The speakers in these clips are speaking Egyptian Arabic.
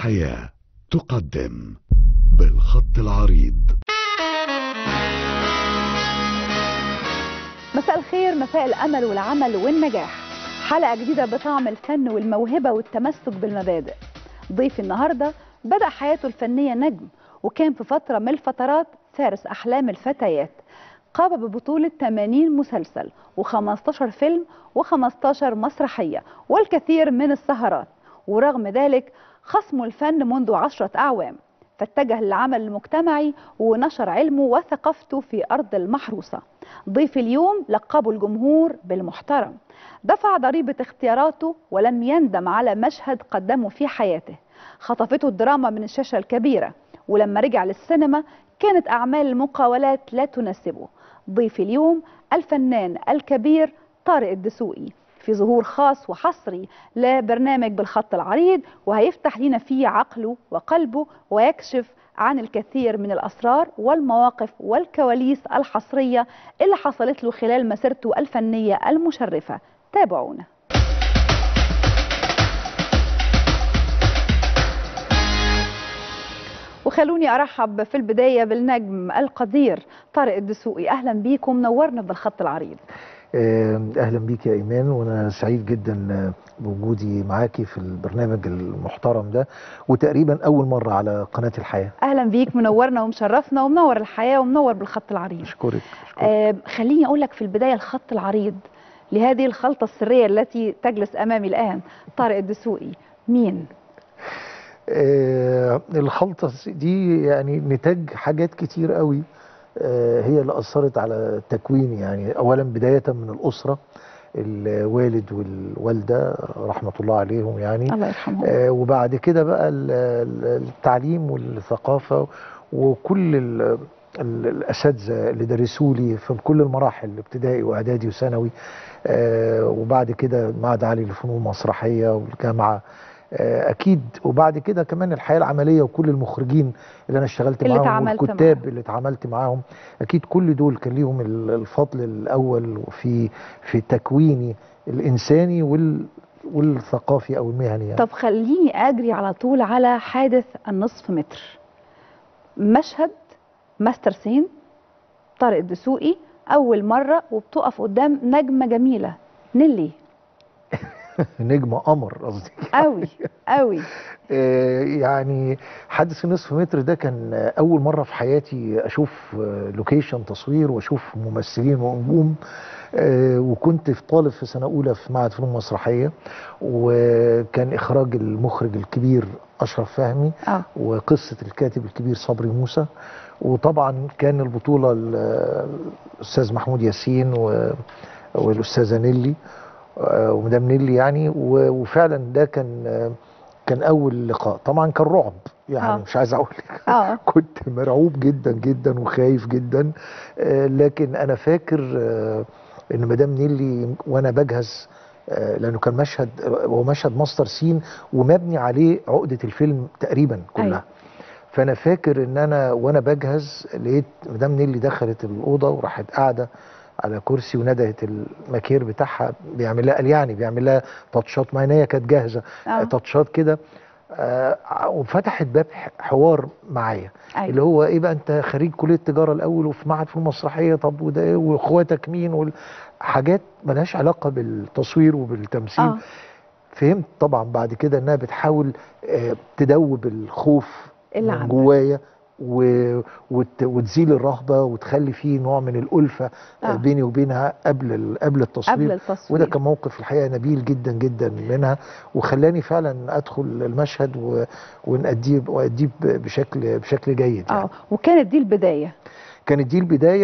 الحياة تقدم بالخط العريض مساء الخير مساء الأمل والعمل والنجاح حلقة جديدة بطعم الفن والموهبة والتمسك بالمبادئ ضيفي النهاردة بدأ حياته الفنية نجم وكان في فترة من الفترات فارس أحلام الفتيات قام ببطولة 80 مسلسل و15 فيلم و15 مسرحية والكثير من السهرات ورغم ذلك خصمه الفن منذ عشرة أعوام فاتجه للعمل المجتمعي ونشر علمه وثقافته في أرض المحروسة ضيف اليوم لقبه الجمهور بالمحترم دفع ضريبة اختياراته ولم يندم على مشهد قدمه في حياته خطفته الدراما من الشاشة الكبيرة ولما رجع للسينما كانت أعمال المقاولات لا تناسبه ضيف اليوم الفنان الكبير طارق الدسوقي في ظهور خاص وحصري لبرنامج بالخط العريض وهيفتح لنا فيه عقله وقلبه ويكشف عن الكثير من الأسرار والمواقف والكواليس الحصرية اللي حصلت له خلال مسيرته الفنية المشرفة تابعونا وخلوني ارحب في البدايه بالنجم القدير طارق الدسوقي اهلا بيكم منورنا بالخط العريض اهلا بيك يا ايمان وانا سعيد جدا بوجودي معاكي في البرنامج المحترم ده وتقريبا اول مره على قناه الحياه اهلا بيك منورنا ومشرفنا ومنور الحياه ومنور بالخط العريض اشكرك آه خليني اقول لك في البدايه الخط العريض لهذه الخلطه السريه التي تجلس امامي الان طارق الدسوقي مين آه الخلطه دي يعني نتاج حاجات كتير قوي آه هي اللي اثرت على تكويني يعني اولا بدايه من الاسره الوالد والوالده رحمه الله عليهم يعني الله يرحمهم آه وبعد كده بقى التعليم والثقافه وكل الاساتذه اللي درسوا لي في كل المراحل ابتدائي واعدادي وثانوي آه وبعد كده معهد عالي للفنون المسرحيه والجامعه اكيد وبعد كده كمان الحياه العمليه وكل المخرجين اللي انا اشتغلت اللي معاهم والكتاب معهم. اللي اتعاملت معاهم اكيد كل دول كان ليهم الفضل الاول في في تكويني الانساني وال والثقافي او المهني يعني. طب خليني اجري على طول على حادث النصف متر مشهد ماستر سين طارق الدسوقي اول مره وبتقف قدام نجمه جميله نيلي نجم قمر قصدي قوي قوي يعني حادث النصف متر ده كان اول مره في حياتي اشوف لوكيشن تصوير واشوف ممثلين ونجوم وكنت في طالب في سنه اولى في معهد فنون مسرحيه وكان اخراج المخرج الكبير اشرف فهمي آه. وقصه الكاتب الكبير صبري موسى وطبعا كان البطوله الاستاذ محمود ياسين والاستاذه نيلي ومدام نيلي يعني وفعلا ده كان كان اول لقاء طبعا كان رعب يعني آه. مش عايز اقول لك آه. كنت مرعوب جدا جدا وخايف جدا لكن انا فاكر ان مدام نيلي وانا بجهز لانه كان مشهد هو مشهد ماستر سين ومبني عليه عقده الفيلم تقريبا كلها أيوة. فانا فاكر ان انا وانا بجهز لقيت مدام نيلي دخلت الاوضه وراحت قاعده على كرسي وندهت الماكير بتاعها بيعمل لها قال يعني بيعمل لها تاتشات مع ان هي كانت جاهزه آه. تاتشات كده آه وفتحت باب حوار معايا أيوة. اللي هو ايه بقى انت خريج كليه تجاره الاول وفي معهد فنون مسرحيه طب وده ايه واخواتك مين حاجات ملهاش علاقه بالتصوير وبالتمثيل آه. فهمت طبعا بعد كده انها بتحاول آه تدوب الخوف اللي من عندك. جوايا و... وت... وتزيل الرهبه وتخلي فيه نوع من الالفه آه. بيني وبينها قبل ال... قبل التصوير قبل التصوير وده كان موقف الحقيقه نبيل جدا جدا منها وخلاني فعلا ادخل المشهد و... ونأديه وأديه بشكل بشكل جيد يعني. اه وكانت دي البدايه كانت دي البدايه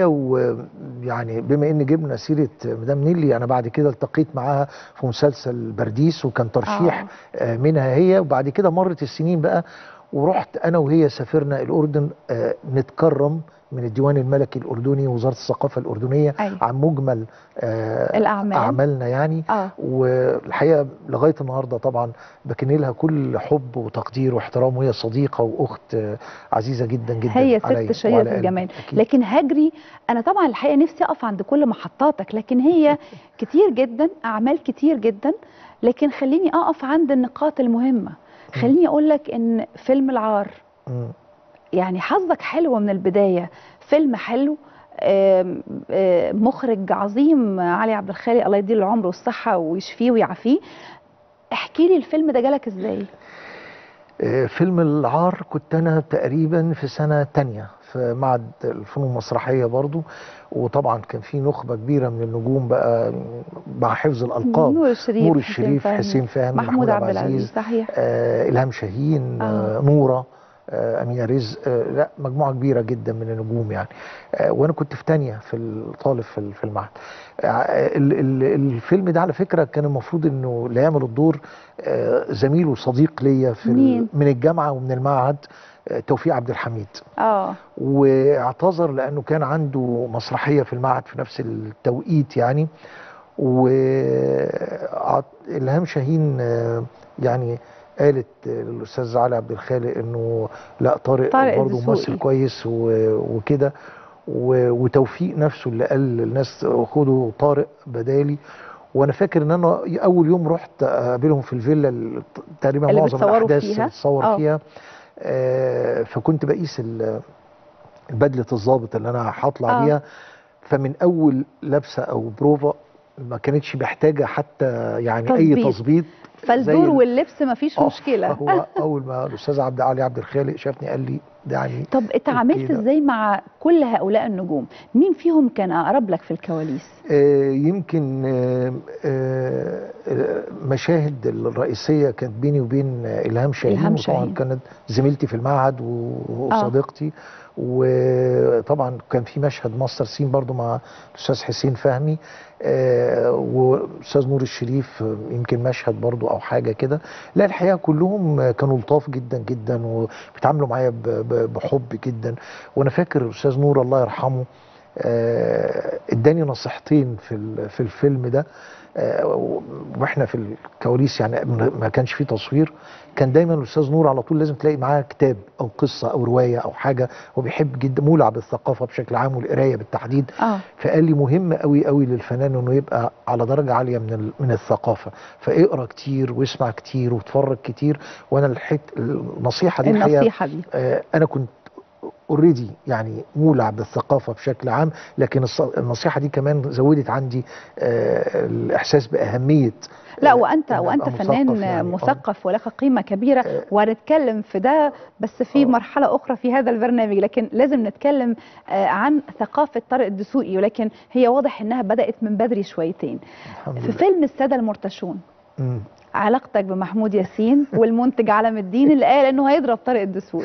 ويعني بما ان جبنا سيره مدام نيلي انا بعد كده التقيت معاها في مسلسل برديس وكان ترشيح آه. منها هي وبعد كده مرت السنين بقى ورحت انا وهي سافرنا الاردن آه نتكرم من الديوان الملكي الاردني ووزاره الثقافه الاردنيه أيوة. عن مجمل آه الأعمال. اعمالنا يعني آه. والحقيقه لغايه النهارده طبعا بكن لها كل حب وتقدير واحترام وهي صديقه واخت آه عزيزه جدا جدا هي عليا ست شهيرة وعلى قلبي. الجمال أكيد. لكن هجري انا طبعا الحقيقه نفسي اقف عند كل محطاتك لكن هي كتير جدا اعمال كتير جدا لكن خليني اقف عند النقاط المهمه خليني اقول لك ان فيلم العار مم. يعني حظك حلو من البدايه فيلم حلو آم، آم، مخرج عظيم علي عبد الخالق الله يديله العمر والصحه ويشفيه ويعافيه احكي لي الفيلم ده جالك ازاي آه، فيلم العار كنت انا تقريبا في سنه تانية في معهد الفنون المسرحيه برضو وطبعا كان في نخبه كبيره من النجوم بقى مع حفظ الالقاب نور الشريف نور حسين الشريف فهمي، حسين فهمي محمود عبد العزيز صحيح آه الهام شاهين آه آه. نوره آه امينه رزق آه لا مجموعه كبيره جدا من النجوم يعني آه وانا كنت في تانية في الطالب في ال- في المعهد آه ال- ال- الفيلم ده على فكره كان المفروض انه اللي يعمل الدور آه زميل وصديق ليا في ال- مين؟ من الجامعه ومن المعهد آه توفيق عبد الحميد اه واعتذر لانه كان عنده مسرحيه في المعهد في نفس التوقيت يعني والهام شاهين آه، يعني قالت للاستاذ علي عبد الخالق انه لا طارق, طارق برضه الدسوقي. ممثل كويس و- وكده و- وتوفيق نفسه اللي قال للناس خدوا طارق بدالي وانا فاكر ان انا اول يوم رحت اقابلهم في الفيلا ال- تقريبا اللي معظم بتصوروا الاحداث فيها؟ بتصور آه. فيها آه، فكنت بقيس ال- بدله الضابط اللي انا هطلع آه. بيها فمن اول لبسه او بروفا ما كانتش محتاجه حتى يعني اي تظبيط. تظبيط فالدور ال- واللبس مفيش آه، مشكله هو اول ما الاستاذ عبد علي عبد الخالق شافني قال لي ده يعني طب اتعاملت كده. ازاي مع كل هؤلاء النجوم مين فيهم كان اقرب لك في الكواليس آه، يمكن آه، آه، آه، مشاهد الرئيسية كانت بيني وبين آه، إلهام شاهين إلهام وطبعا شاهين. كانت زميلتي في المعهد و- وصديقتي وطبعا كان في مشهد ماستر سين برضو مع الأستاذ حسين فهمي آه، وأستاذ نور الشريف آه، يمكن مشهد برضو أو حاجة كده لا الحقيقة كلهم آه، كانوا لطاف جدا جدا وبيتعاملوا معايا ب- ب- بحب جدا وأنا فاكر الأستاذ نور الله يرحمه آه، اداني نصيحتين في ال- في الفيلم ده آه، واحنا في الكواليس يعني ما كانش فيه تصوير كان دايما الاستاذ نور على طول لازم تلاقي معاه كتاب او قصه او روايه او حاجه هو بيحب جدا مولع بالثقافه بشكل عام والقرايه بالتحديد اه فقال لي مهم قوي قوي للفنان انه يبقى على درجه عاليه من ال- من الثقافه فاقرا كتير واسمع كتير واتفرج كتير وانا الحت النصيحه دي الحقيقه النصيحه دي آه، انا كنت اوريدي يعني مولع بالثقافه بشكل عام لكن الص- النصيحه دي كمان زودت عندي آه، الاحساس باهميه لا آه، وانت إن وانت أبقى فنان مثقف يعني. آه. مثقف ولك قيمه كبيره آه. وهنتكلم في ده بس في آه. مرحله اخرى في هذا البرنامج لكن لازم نتكلم آه، عن ثقافه طارق الدسوقي ولكن هي واضح انها بدات من بدري شويتين الحمد في لله فيلم الساده المرتشون مم. علاقتك بمحمود ياسين والمنتج علم الدين اللي قال انه هيضرب طارق الدسوقي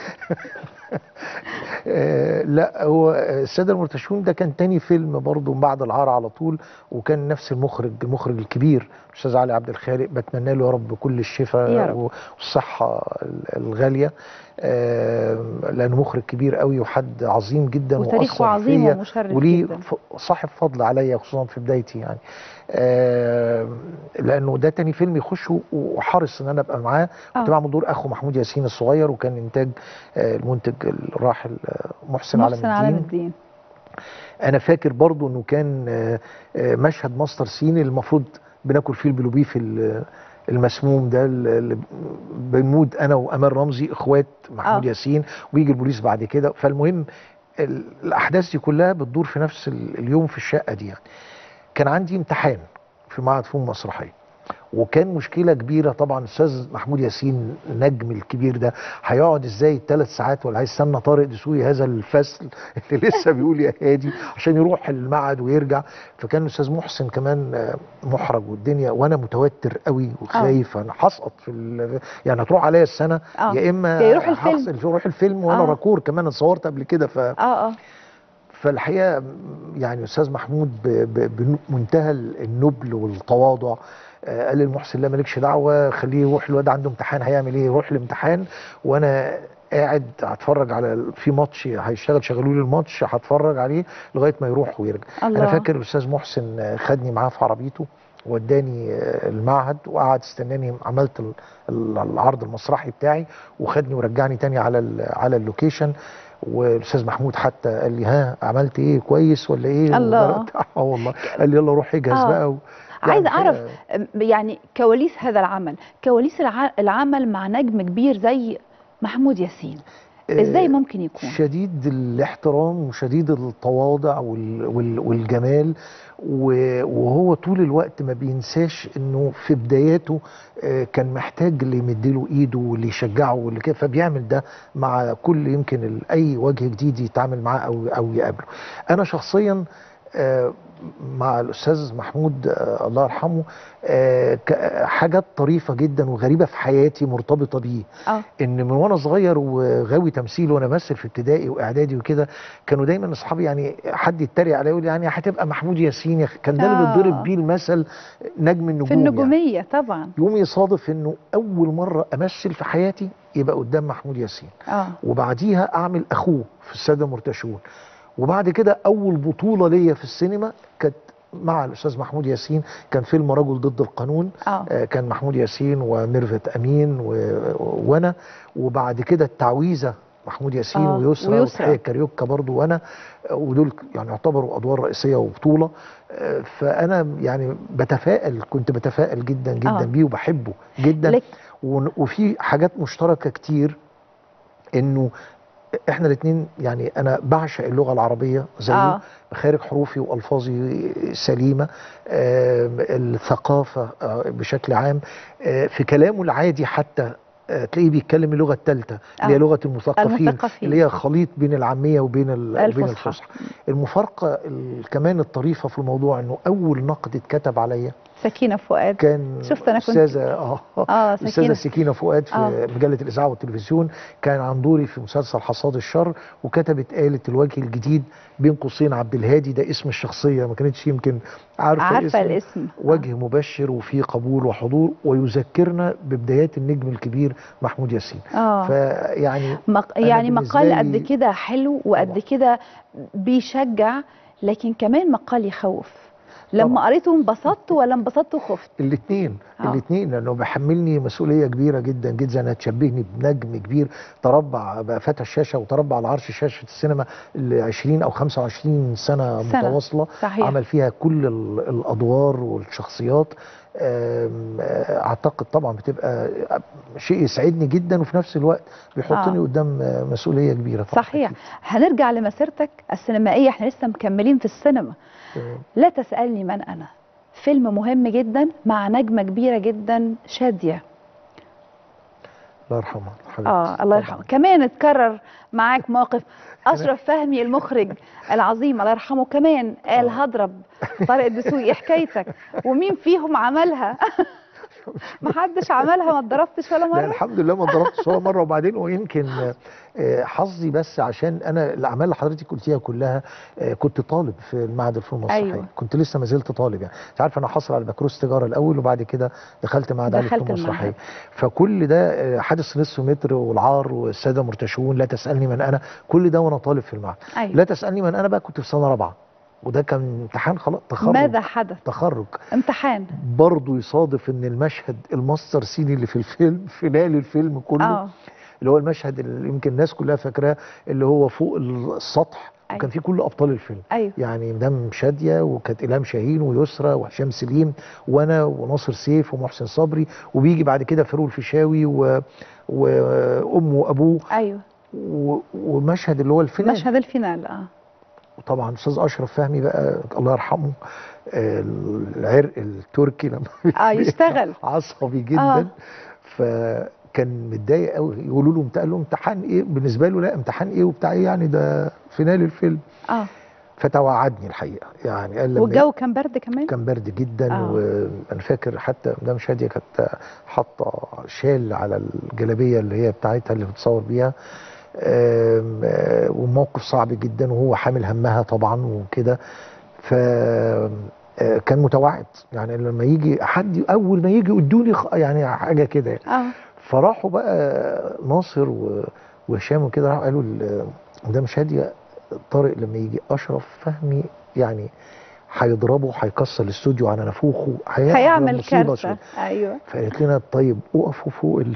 آه، لا هو آه، الساده المرتشون ده كان تاني فيلم برضه بعد العار على طول وكان نفس المخرج المخرج الكبير الاستاذ علي عبد الخالق بتمنى له يا رب كل يا الشفاء رب. والصحه الغاليه آه، لانه مخرج كبير قوي وحد عظيم جدا وتاريخه وأثر عظيم فيا ومشرف وليه جدا ف- صاحب فضل عليا خصوصا في بدايتي يعني آه، لانه ده تاني فيلم يخشه وحرص ان انا ابقى معاه كنت آه. بعمل دور اخو محمود ياسين الصغير وكان انتاج آه، المنتج الراحل آه، محسن علم محسن علم الدين الدين انا فاكر برضو انه كان آه، آه، مشهد ماستر سين المفروض بناكل فيه البلوبيف ال- المسموم ده اللي بنموت انا وامال رمزي اخوات محمود آه. ياسين ويجي البوليس بعد كده فالمهم ال- الاحداث دي كلها بتدور في نفس ال- اليوم في الشقه دي يعني كان عندي امتحان في معهد فنون مسرحيه وكان مشكله كبيره طبعا الاستاذ محمود ياسين النجم الكبير ده هيقعد ازاي ثلاث ساعات ولا هيستنى طارق دسوقي هذا الفصل اللي لسه بيقول يا هادي عشان يروح المعهد ويرجع فكان الاستاذ محسن كمان آه، محرج والدنيا وانا متوتر قوي وخايف انا هسقط في ال- يعني هتروح عليا السنه اه يا اما يا يروح الفيلم. هغسل يروح الفيلم وانا آه. راكور كمان اتصورت قبل كده ف اه اه فالحقيقه يعني استاذ محمود ب- ب- بمنتهى النبل والتواضع آه، قال للمحسن لا مالكش دعوه خليه يروح الواد عنده امتحان هيعمل ايه يروح الامتحان وانا قاعد هتفرج على في ماتش هيشتغل شغلوا لي الماتش هتفرج عليه لغايه ما يروح ويرجع الله انا فاكر الاستاذ محسن آه، خدني معاه في عربيته وداني آه، المعهد وقعد استناني عملت ال- ال- العرض المسرحي بتاعي وخدني ورجعني تاني على ال- على اللوكيشن والاستاذ محمود حتى قال لي ها عملت ايه كويس ولا ايه الله. وبدأت- اه والله قال لي يلا روح اجهز آه. بقى و... عايزه يعني اعرف هي- أم، يعني كواليس هذا العمل كواليس الع- العمل مع نجم كبير زي محمود ياسين ازاي آه، ممكن يكون شديد الاحترام وشديد التواضع وال- وال- والجمال و- وهو طول الوقت ما بينساش انه في بداياته آه، كان محتاج اللي يمدله ايده واللي يشجعه واللي كده فبيعمل ده مع كل يمكن ال- اي وجه جديد يتعامل معاه او او يقابله. انا شخصيا آه، مع الاستاذ محمود آه، الله يرحمه آه، ك- حاجات طريفه جدا وغريبه في حياتي مرتبطه بيه اه ان من وانا صغير وغاوي تمثيل وانا بمثل في ابتدائي واعدادي وكده كانوا دايما اصحابي يعني حد يتريق عليا يقول يعني هتبقى محمود ياسين يا أخي. كان ده اللي آه. بيتضرب بيه المثل نجم النجوم في يعني. النجوميه طبعا يوم يصادف انه اول مره امثل في حياتي يبقى قدام محمود ياسين اه وبعديها اعمل اخوه في الساده مرتشون وبعد كده اول بطوله ليا في السينما كانت مع الاستاذ محمود ياسين كان فيلم رجل ضد القانون اه آه، كان محمود ياسين وميرفت امين و- وانا وبعد كده التعويذه محمود ياسين آه، ويسرى ويسرى. وتحية كاريوكا برضو وانا آه، ودول يعني يعتبروا ادوار رئيسيه وبطوله آه، فانا يعني بتفائل كنت بتفائل جدا جدا آه. بيه وبحبه جدا لك ون- وفي حاجات مشتركه كتير انه احنا الاثنين يعني انا بعشق اللغه العربيه زيه اه خارج حروفي والفاظي سليمه آه، الثقافه آه، بشكل عام آه، في كلامه العادي حتى آه، تلاقيه بيتكلم اللغه الثالثه اللي هي آه. لغه المثقفين المثقفين. اللي هي خليط بين العاميه وبين ال- وبين الفصحى الفصحى المفارقه ال- كمان الطريفه في الموضوع انه اول نقد اتكتب عليا سكينه فؤاد كان شفت أنا كنت- استاذه اه اه الاستاذه سكينه سكينه فؤاد في آه. مجله الاذاعه والتلفزيون كان عن دوري في مسلسل حصاد الشر وكتبت قالت الوجه الجديد بين قوسين عبد الهادي ده اسم الشخصيه ما كانتش يمكن عارفه, عارفه اسمه. الاسم وجه مبشر وفيه قبول وحضور ويذكرنا ببدايات النجم الكبير محمود ياسين اه فيعني مق... أنا يعني بالنسبة مقال لي- قد كده حلو وقد طبعا. كده بيشجع لكن كمان مقال يخوف لما طبعا. قريته انبسطت ولا انبسطت وخفت الاثنين آه. الاثنين لانه بيحملني مسؤوليه كبيره جدا جدا انها تشبهني بنجم كبير تربع بقى فتى الشاشه وتربع على عرش شاشه السينما ل 20 او 25 سنه, سنة. متواصله صحيح عمل فيها كل ال- الادوار والشخصيات آم، آه، اعتقد طبعا بتبقى شيء يسعدني جدا وفي نفس الوقت بيحطني آه. قدام آه، مسؤوليه كبيره طبعا صحيح أكيد. هنرجع لمسيرتك السينمائيه احنا لسه مكملين في السينما آه، لا تسالني من انا فيلم مهم جدا مع نجمه كبيره جدا شاديه الله يرحمها حبيبتي. اه الله طبعاً. يرحمه كمان اتكرر معاك موقف اشرف فهمي المخرج العظيم الله يرحمه كمان قال آه. هضرب طارق الدسوقي حكايتك ومين فيهم عملها ما حدش عملها ما اتضربتش ولا لا مره الحمد لله ما ضربتش ولا مره وبعدين ويمكن آه، حظي بس عشان انا الاعمال اللي حضرتك قلتيها كلها آه، كنت طالب في المعهد الفنون المسرحيه أيوة. كنت لسه ما زلت طالب يعني انت عارف انا حاصل على بكالوريوس تجاره الاول وبعد كده دخلت معهد عالي دخلت الفنون المسرحيه المعهد. فكل ده آه، حادث نصف متر والعار والساده مرتشون لا تسالني من انا كل ده وانا طالب في المعهد ايوه لا تسالني من انا بقى كنت في سنه رابعه وده كان امتحان خلاص تخرج ماذا حدث تخرج امتحان برضه يصادف ان المشهد الماستر سين اللي في الفيلم فينال الفيلم كله اه اللي هو المشهد اللي يمكن الناس كلها فاكراه اللي هو فوق السطح أيوة. وكان فيه كل ابطال الفيلم ايوه يعني مدام شاديه وكانت الهام شاهين ويسرى وهشام سليم وانا وناصر سيف ومحسن صبري وبيجي بعد كده فاروق الفيشاوي و... وامه وابوه ايوه و... ومشهد اللي هو الفينال مشهد الفينال اه طبعا الاستاذ اشرف فهمي بقى الله يرحمه آه، العرق التركي لما اه يشتغل عصبي جدا آه. فكان متضايق قوي يقولوا له امت- قال له امتحان ايه بالنسبه له لا امتحان ايه وبتاع ايه يعني ده فينال الفيلم اه فتوعدني الحقيقه يعني قال لما والجو كان برد كمان كان برد جدا آه. وانا فاكر حتى مدام شاديه كانت حاطه شال على الجلابيه اللي هي بتاعتها اللي بتصور بيها آم، آه، وموقف صعب جدا وهو حامل همها طبعا وكده ف آه، كان متوعد يعني لما يجي حد اول ما يجي يدوني خ- يعني حاجه كده يعني. اه فراحوا بقى ناصر و- وهشام وكده راحوا قالوا ل- مدام شاديه طارق لما يجي اشرف فهمي يعني هيضربه هيكسر الاستوديو على نافوخه هيعمل مصيبة كارثه سودة. ايوه فقالت لنا طيب اقفوا فوق ال-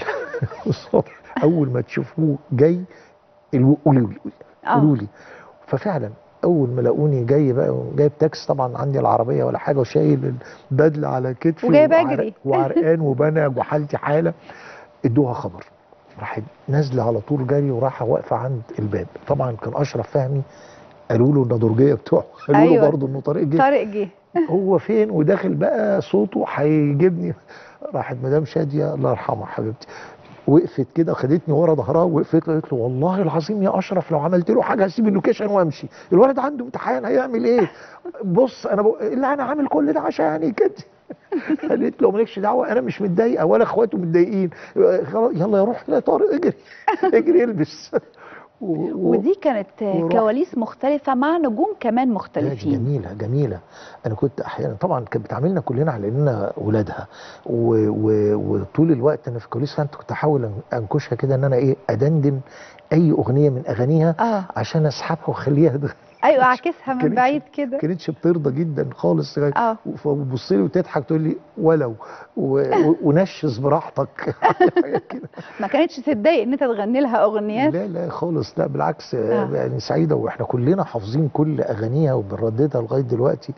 السطح اول ما تشوفوه جاي الو- قولوا لي اه قولوا لي ففعلا اول ما لاقوني جاي بقى جايب تاكس طبعا عندي العربيه ولا حاجه وشايل البدله على كتفي وجايب وعرق- أجري. وعرقان وبنج وحالتي حاله ادوها خبر راحت نازله على طول جري وراحه واقفه عند الباب طبعا كان اشرف فهمي قالوا له النضرجيه بتوعه قالوا له أيوة. برضه انه طارق جه طارق جه هو فين وداخل بقى صوته هيجيبني راحت مدام شاديه الله يرحمها حبيبتي وقفت كده خدتني ورا ظهرها وقفت له قالت له والله العظيم يا اشرف لو عملت له حاجه هسيب اللوكيشن وامشي الولد عنده امتحان هيعمل ايه بص انا بق... اللي انا عامل كل ده عشاني كده قالت له مالكش دعوه انا مش متضايقه ولا اخواته متضايقين خلاص يلا يا روح يا طارق اجري اجري البس و... و... ودي كانت ورحت. كواليس مختلفة مع نجوم كمان لا، دي مختلفين جميلة جميلة أنا كنت أحيانا طبعا كانت بتعاملنا كلنا على إننا ولادها و... و... وطول الوقت أنا في كواليس فانت كنت أحاول أن- أنكشها كده إن أنا إيه أدندن أي أغنية من أغانيها اه عشان أسحبها وأخليها تغني. ايوه اعكسها من كانتش- بعيد كده ما كانتش بترضى جدا خالص اه وتبص لي وتضحك تقول لي ولو و... و... ونشز براحتك حاجة كده ما كانتش تتضايق ان انت تغني لها اغنيات لا لا خالص لا بالعكس آه. آه. يعني سعيده واحنا كلنا حافظين كل اغانيها وبنرددها لغايه دلوقتي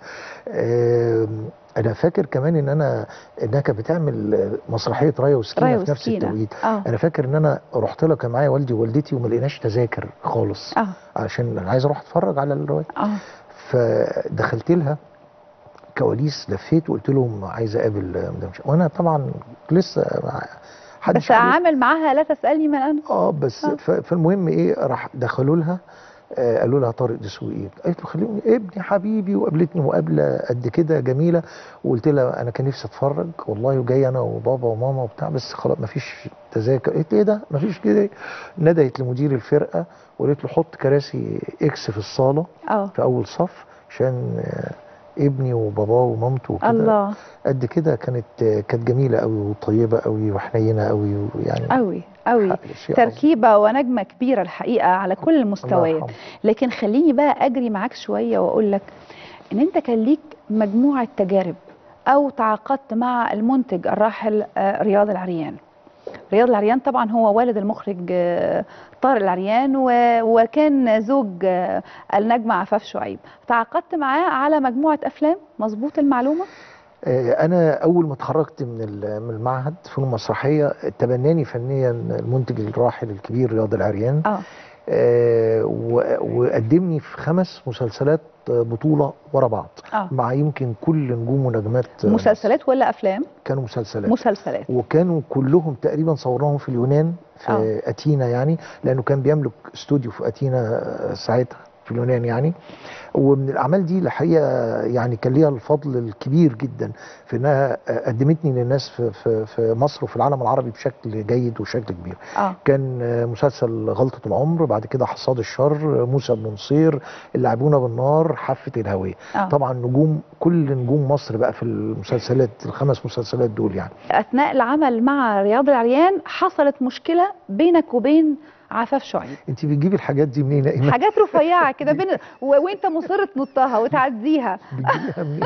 آم، انا فاكر كمان ان انا انها كانت بتعمل آه، مسرحيه رايه وسكينه رايه في نفس وسكينة. التوقيت اه انا فاكر ان انا رحت لها كان معايا والدي ووالدتي وما لقيناش تذاكر خالص اه عشان انا عايز اروح اتفرج على الروايه اه فدخلت لها كواليس لفيت وقلت لهم عايز اقابل آه، مدام شا- وانا طبعا لسه مع- حدش بس عارف- اعامل معاها لا تسالني من انا اه بس آه. ف- فالمهم ايه راح دخلوا لها آه قالوا لها طارق دسوقي قالت له خليهم ابني حبيبي وقابلتني مقابله قد كده جميله وقلت لها انا كان نفسي اتفرج والله وجاي انا وبابا وماما وبتاع بس خلاص مفيش تذاكر قلت ايه ده مفيش كده ندهت لمدير الفرقه وقالت له حط كراسي اكس في الصاله اه في اول صف عشان آه ابني وباباه ومامته وكده الله قد كده كانت آه، كانت جميله قوي وطيبه قوي وحنينه قوي ويعني قوي قوي شيء عظيم. تركيبه ونجمه كبيره الحقيقه على كل الله المستويات يرحمه. لكن خليني بقى اجري معاك شويه واقول لك ان انت كان ليك مجموعه تجارب او تعاقدت مع المنتج الراحل آه، رياض العريان رياض العريان طبعا هو والد المخرج آه، طارق العريان و- وكان زوج آه، النجمه عفاف شعيب تعاقدت معاه على مجموعه افلام مظبوط المعلومه آه، انا اول ما اتخرجت من ال- من المعهد فنون مسرحيه تبناني فنيا المنتج الراحل الكبير رياض العريان اه آه، و- وقدمني في خمس مسلسلات آه، بطوله ورا بعض اه مع يمكن كل نجوم ونجمات آه، مسلسلات ولا افلام كانوا مسلسلات مسلسلات وكانوا كلهم تقريبا صورناهم في اليونان في آه. اتينا يعني لانه كان بيملك استوديو في اتينا آه، ساعتها في اليونان يعني ومن الاعمال دي الحقيقه يعني كان ليها الفضل الكبير جدا في انها آه، قدمتني للناس في في في مصر وفي العالم العربي بشكل جيد وشكل كبير اه كان آه، مسلسل غلطة العمر بعد كده حصاد الشر آه، موسى بن نصير اللاعبون بالنار حافة الهوية اه طبعا نجوم كل نجوم مصر بقى في المسلسلات الخمس مسلسلات دول يعني اثناء العمل مع رياض العريان حصلت مشكله بينك وبين عفاف شعيب انت بتجيبي الحاجات دي منين يا ايمان حاجات رفيعه كده بين و... وانت مصر تنطها وتعديها بتجيبيها منين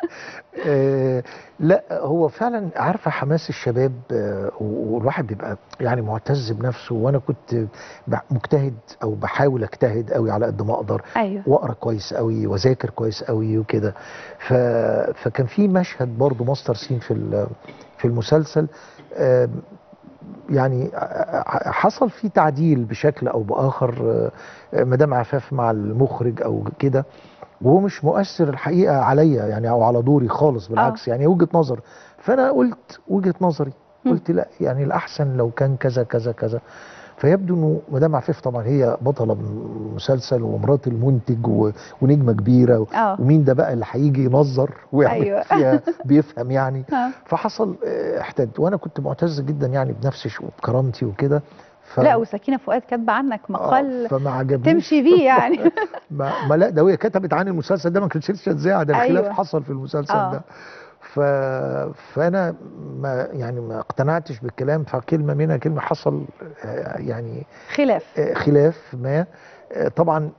آه لا هو فعلا عارفه حماس الشباب آه والواحد بيبقى يعني معتز بنفسه وانا كنت ب- مجتهد او بحاول اجتهد قوي على قد ما اقدر ايوه واقرا كويس قوي واذاكر كويس قوي وكده ف... فكان في مشهد برضو ماستر سين في ال- في المسلسل آم، يعني ع- حصل فيه تعديل بشكل او باخر آه، مدام عفاف مع المخرج او كده وهو مش مؤثر الحقيقه عليا يعني او على دوري خالص بالعكس يعني وجهه نظر فانا قلت وجهه نظري مم. قلت لا يعني الاحسن لو كان كذا كذا كذا فيبدو انه مدام عفاف طبعا هي بطله المسلسل ومرات المنتج و- ونجمه كبيره و- اه ومين ده بقى اللي هيجي ينظر ويعمل أيوة. فيها بيفهم يعني آه. فحصل آه، احتد وانا كنت معتز جدا يعني بنفسي وبكرامتي وكده ف... لا وسكينه فؤاد كاتبه عنك آه، مقال فما عجبنيش تمشي بيه يعني ما, ما لا ده هي كتبت عن المسلسل ده ما كانتش لسه اتذاع ده الخلاف أيوة. حصل في المسلسل آه. ده ف... فانا ما يعني ما اقتنعتش بالكلام فكلمه منها كلمه حصل آه، يعني خلاف آه، خلاف ما آه، طبعا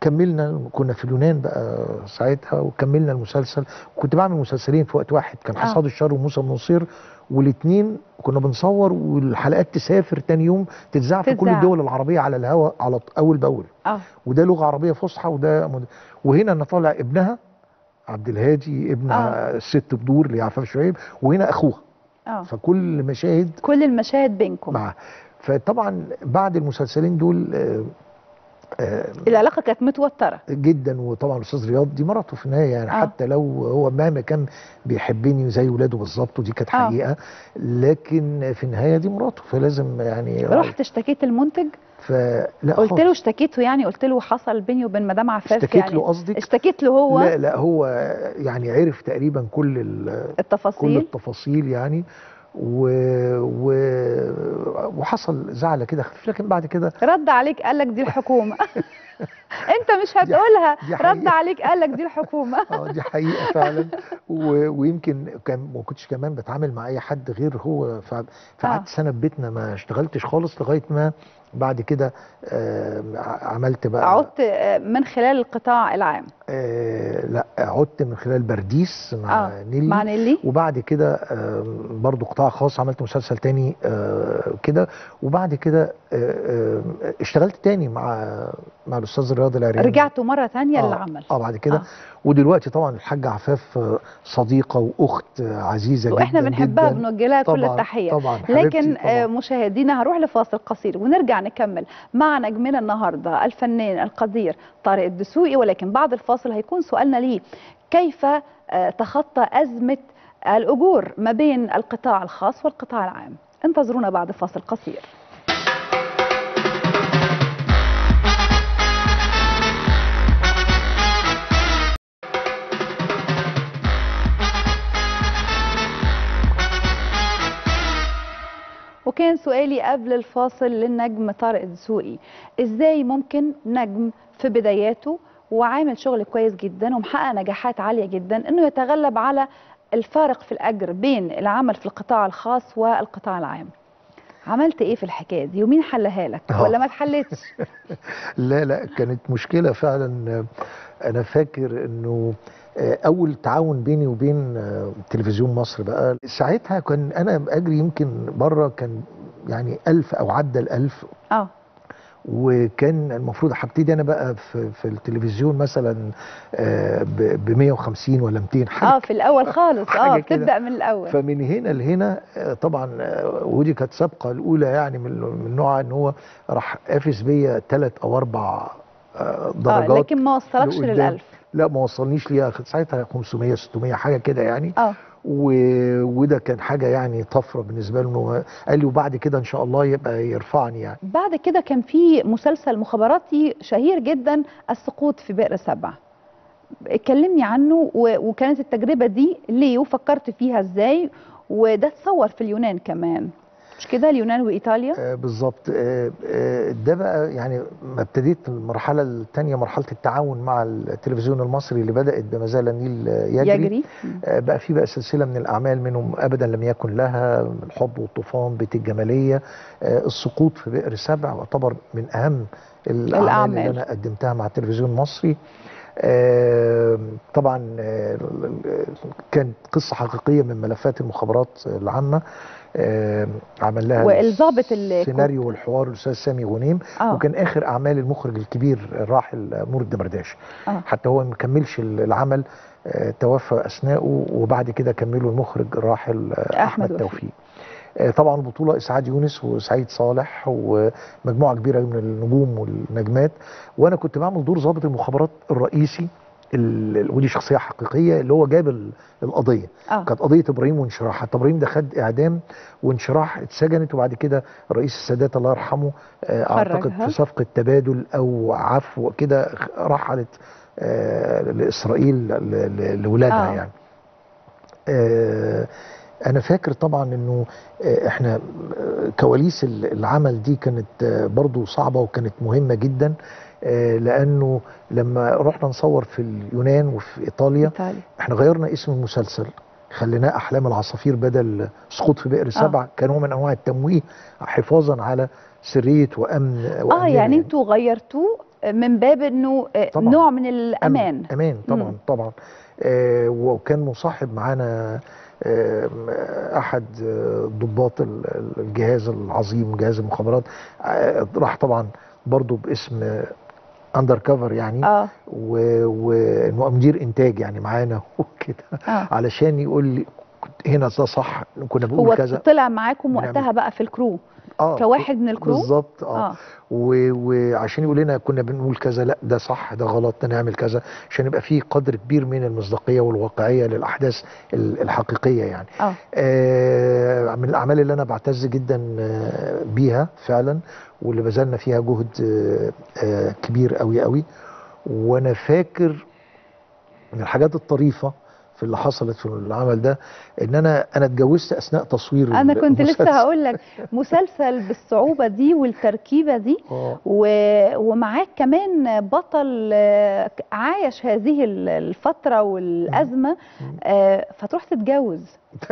كملنا كنا في اليونان بقى ساعتها وكملنا المسلسل كنت بعمل مسلسلين في وقت واحد كان آه. حصاد الشر وموسى النصير والاثنين كنا بنصور والحلقات تسافر تاني يوم تتذاع في كل تتذاع. الدول العربيه على الهواء على ط- اول باول اه وده لغه عربيه فصحى وده مد... وهنا انا طالع ابنها عبد الهادي ابن آه. الست بدور اللي هي عفاف شعيب وهنا اخوها اه فكل مشاهد كل المشاهد بينكم معاه فطبعا بعد المسلسلين دول آه، آه، العلاقه كانت متوتره جدا وطبعا الاستاذ رياض دي مراته في النهايه يعني آه. آه. حتى لو هو مهما كان بيحبني زي ولاده بالظبط ودي كانت آه. حقيقه لكن في النهايه دي مراته فلازم يعني رحت اشتكيت المنتج فلا قلت خالص. له اشتكيته يعني قلت له حصل بيني وبين مدام عفاف اشتكيت يعني له قصدك اشتكيت له هو لا لا هو يعني عرف تقريبا كل ال- كل التفاصيل التفاصيل يعني و... و... وحصل زعله كده خفيف لكن بعد كده رد عليك قال لك دي الحكومه انت مش هتقولها دي رد حقيقة. عليك قال لك دي الحكومه اه دي حقيقه فعلا و... ويمكن كان ما كنتش كمان بتعامل مع اي حد غير هو ف... فقعدت سنه في بيتنا ما اشتغلتش خالص لغايه ما بعد كده آه عملت بقى عدت آه، من خلال القطاع العام آه لا عدت من خلال برديس مع اه نيلي مع نيلي وبعد كده آه، برضو قطاع خاص عملت مسلسل تاني آه، كده وبعد كده آه، آه، اشتغلت تاني مع مع الاستاذ رياض العرياني رجعتوا مره ثانيه آه، للعمل اه بعد كده آه. ودلوقتي طبعا الحاجه عفاف آه، صديقه واخت آه، عزيزه جدا واحنا بنحبها جدا بنوجه لها كل طبعا التحيه طبعا لكن حبيبتي آه، طبعا. مشاهدينا هروح لفاصل قصير ونرجع نكمل مع نجمنا النهارده الفنان القدير طارق الدسوقي ولكن بعد الفاصل هيكون سؤالنا ليه كيف آه، تخطى ازمه الاجور ما بين القطاع الخاص والقطاع العام انتظرونا بعد فاصل قصير وكان سؤالي قبل الفاصل للنجم طارق الدسوقي ازاي ممكن نجم في بداياته وعامل شغل كويس جدا ومحقق نجاحات عالية جدا انه يتغلب على الفارق في الاجر بين العمل في القطاع الخاص والقطاع العام عملت ايه في الحكايه دي ومين حلها لك آه. ولا ما اتحلتش لا لا كانت مشكله فعلا آه، انا فاكر انه آه، اول تعاون بيني وبين آه، تلفزيون مصر بقى ساعتها كان انا اجري يمكن بره كان يعني ألف او عدى الألف اه وكان المفروض هبتدي انا بقى في, في التلفزيون مثلا ب 150 ولا 200 حاجه اه في الاول خالص اه حاجة كده. بتبدا من الاول فمن هنا لهنا آه، طبعا آه، ودي كانت سابقه الاولى يعني من من نوعها ان هو راح قافز بيا ثلاث او اربع آه، اه درجات لكن ما وصلكش لقدام. للألف لا ما وصلنيش ليها ساعتها 500 600 حاجه كده يعني اه و... وده كان حاجه يعني طفره بالنسبه له إنه قال لي وبعد كده ان شاء الله يبقى يرفعني يعني بعد كده كان في مسلسل مخابراتي شهير جدا السقوط في بئر سبع اتكلمني عنه و- وكانت التجربة دي ليه وفكرت فيها ازاي وده اتصور في اليونان كمان مش كده اليونان وإيطاليا آه بالظبط آه آه ده بقى يعني ما ابتديت المرحله الثانيه مرحله التعاون مع التلفزيون المصري اللي بدات بما زال النيل آه، يجري, يجري. يجري آه بقى في بقى سلسله من الاعمال منهم ابدا لم يكن لها الحب والطوفان بيت الجماليه آه السقوط في بئر سبع يعتبر من اهم الاعمال, الأعمال. اللي انا قدمتها مع التلفزيون المصري آه، طبعا آه، كانت قصه حقيقيه من ملفات المخابرات العامه آه، عمل لها والضابط اللي السيناريو والحوار الاستاذ سامي غنيم اه وكان اخر اعمال المخرج الكبير الراحل نور الدمرداش آه. حتى هو ما كملش العمل آه، توفى اثناءه وبعد كده كملوا المخرج الراحل آه، أحمد احمد وفيق. توفيق آه، طبعا البطوله اسعاد يونس وسعيد صالح ومجموعه كبيره من النجوم والنجمات وانا كنت بعمل دور ضابط المخابرات الرئيسي ال- ال- ودي شخصيه حقيقيه اللي هو جاب ال- القضيه اه كانت قضيه ابراهيم وانشراح حتى ابراهيم ده خد اعدام وانشراح اتسجنت وبعد كده رئيس السادات الله يرحمه آه، اعتقد خرجها. في صفقه تبادل او عفو كده رحلت آه، لاسرائيل ل- ل- لاولادها آه. يعني آه، انا فاكر طبعا انه آه، احنا آه، كواليس ال- العمل دي كانت آه، برضو صعبه وكانت مهمه جدا آه، لانه لما رحنا نصور في اليونان وفي ايطاليا إيطاليا احنا غيرنا اسم المسلسل خليناه احلام العصافير بدل سقوط في بئر سبع كنوع من انواع التمويه حفاظا على سريه وامن اه وأمننا يعني انتوا غيرتوه من باب انه آه، طبعاً. نوع من الامان امان طبعا مم. طبعا آه وكان مصاحب معانا آه احد آه، ضباط ال- ال- الجهاز العظيم جهاز المخابرات آه راح طبعا برضو باسم اندر كفر يعني اه و- ومدير انتاج يعني معانا وكده اه علشان يقول لي كنت هنا ده صح كنا بنقول هو كذا طلع معاكم بنعمل- وقتها بقى في الكرو اه كواحد من الكرو بالظبط اه, اه و- وعشان يقول لنا كنا بنقول كذا لا ده صح ده غلط ده نعمل كذا عشان يبقى في قدر كبير من المصداقيه والواقعيه للاحداث ال- الحقيقيه يعني اه آه، من الاعمال اللي انا بعتز جدا آه، بيها فعلا واللي بذلنا فيها جهد آه، آه، كبير قوي قوي وانا فاكر من الحاجات الطريفه في اللي حصلت في العمل ده ان انا انا اتجوزت اثناء تصوير انا كنت المسلسل. لسه هقول لك مسلسل بالصعوبه دي والتركيبه دي اه و... ومعاك كمان بطل آه، عايش هذه ال- الفترة والأزمة مم. آه، فتروح تتجوز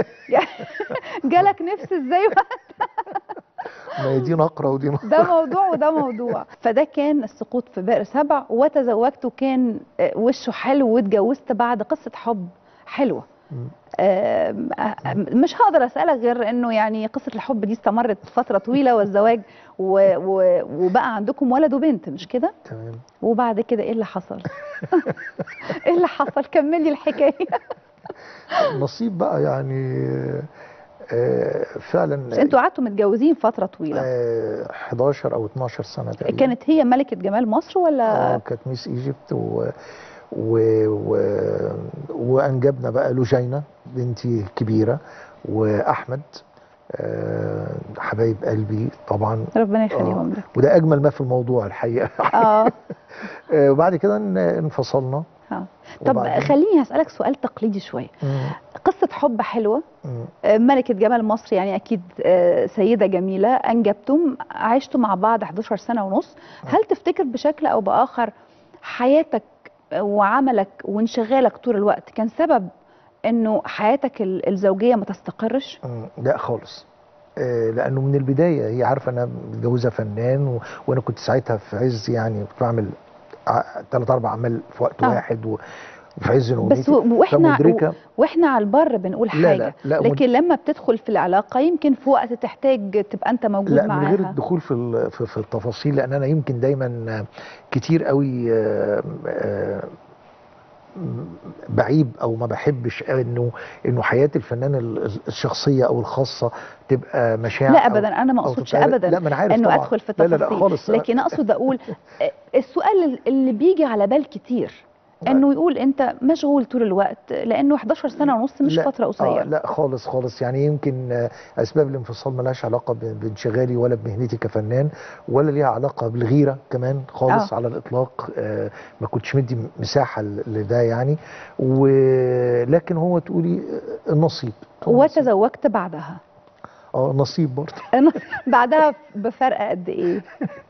جالك نفس ازاي ما هي دي نقره ودي نقره ده موضوع وده موضوع فده كان السقوط في بئر سبع وتزوجت وكان آه، وشه حلو واتجوزت بعد قصة حب حلوة مم. آم، آه، مش هقدر اسالك غير انه يعني قصه الحب دي استمرت فتره طويله والزواج و... و... وبقى عندكم ولد وبنت مش كده تمام وبعد كده ايه اللي حصل ايه اللي حصل كملي الحكايه نصيب بقى يعني آه، فعلا بس انتوا قعدتوا متجوزين فتره طويله آه، 11 او 12 سنه تقريبا كانت هي ملكه جمال مصر اه ولا كانت ميس ايجيبت و... و... و... وانجبنا بقى لوجينا بنتي الكبيره واحمد آه، حبايب قلبي طبعا ربنا يخليهم لك وده اجمل ما في الموضوع الحقيقه اه آه، وبعد كده ان- انفصلنا اه طب وبعدين- خليني هسالك سؤال تقليدي شويه مم، قصه حب حلوه مم. آه، ملكه جمال مصر يعني اكيد آه، سيده جميله انجبتم عشتوا مع بعض 11 سنه ونص هل تفتكر بشكل او باخر حياتك وعملك وانشغالك طول الوقت كان سبب انه حياتك ال- الزوجيه ما تستقرش مم، لا خالص آه، لانه من البدايه هي عارفه انا متجوزه فنان و... وانا كنت ساعتها في عز يعني كنت بعمل ثلاث اربع اعمال في وقت آه. واحد و... وفي عز بس نومتي و- واحنا فمدركه واحنا على البر بنقول لا حاجه لا لا مد... لكن لما بتدخل في العلاقه يمكن في وقت تحتاج تبقى انت موجود لا من معاها غير الدخول في ال- في في التفاصيل لان انا يمكن دايما كتير قوي آه، آه، بعيب او ما بحبش انه انه حياه الفنان ال- الشخصيه او الخاصه تبقى مشاعر لا أو- ابدا انا ما أو اقصدش تتعرف- ابدا لا ما انا عارف انه طبعا ادخل في لا لا التفاصيل لا خالص لكن اقصد اقول آه، السؤال اللي بيجي على بال كتير انه يقول انت مشغول طول الوقت لانه 11 سنه ونص مش لا، فتره آه قصيره لا خالص خالص يعني يمكن آه، اسباب الانفصال ملهاش علاقه ب- بانشغالي ولا بمهنتي كفنان ولا ليها علاقه بالغيره كمان خالص آه. على الاطلاق آه، ما كنتش مدي مساحه ل- لده يعني ولكن هو تقولي آه، النصيب النصيب. وتزوجت بعدها اه نصيب برضه أنا بعدها بفرق قد ايه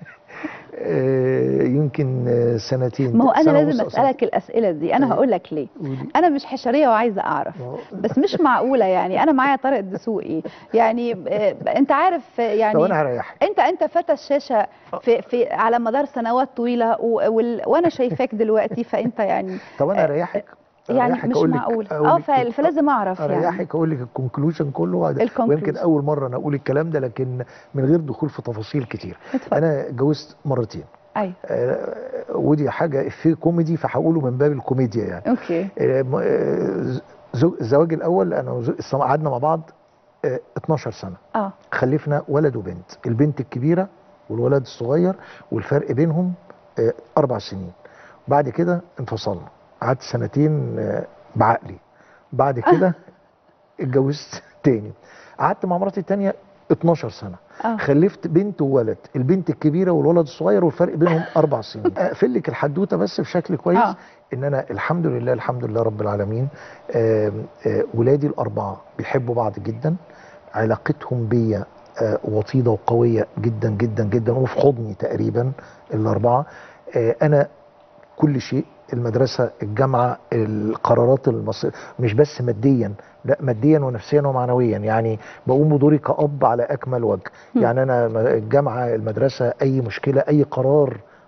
آه، يمكن آه، سنتين ما هو انا سنة لازم ونص أو سنة. اسالك الاسئله دي انا أيوة. هقول لك ليه قولي. انا مش حشريه وعايزه اعرف آه. بس مش معقوله يعني انا معايا طارق الدسوقي يعني آه، انت عارف آه، طب يعني انا هريحك انت انت فتى الشاشه في في على مدار سنوات طويله و- وال- وانا شايفاك دلوقتي فانت يعني طب انا هريحك يعني أريحك مش أقول لك- معقول أقول اه لك- ف- فلازم اعرف يعني اريحك اقول لك الكونكلوجن كله وهذا- الconclusion. ويمكن اول مره انا اقول الكلام ده لكن من غير دخول في تفاصيل كتير اتفضل انا اتجوزت مرتين ايوه آه، ودي حاجه في كوميدي فهقوله من باب الكوميديا يعني اوكي آه، م- آه، زو- الزواج الاول انا وزو- استم- قعدنا مع بعض آه، 12 سنه اه خلفنا ولد وبنت البنت الكبيره والولد الصغير والفرق بينهم آه، اربع سنين بعد كده انفصلنا قعدت سنتين آه، بعقلي بعد كده اتجوزت تاني قعدت مع مراتي التانية 12 سنة اه خلفت بنت وولد البنت الكبيرة والولد الصغير والفرق بينهم أربع سنين أقفل لك الحدوتة بس بشكل كويس آه. إن أنا الحمد لله الحمد لله رب العالمين آم، آه، ولادي الأربعة بيحبوا بعض جدا علاقتهم بيا آه، وطيدة وقوية جدا جدا جدا وفي حضني تقريبا الأربعة آه، أنا كل شيء المدرسة الجامعة القرارات المصير مش بس ماديا لا ماديا ونفسيا ومعنويا يعني بقوم بدوري كأب على أكمل وجه هم. يعني أنا م- الجامعة المدرسة أي مشكلة أي قرار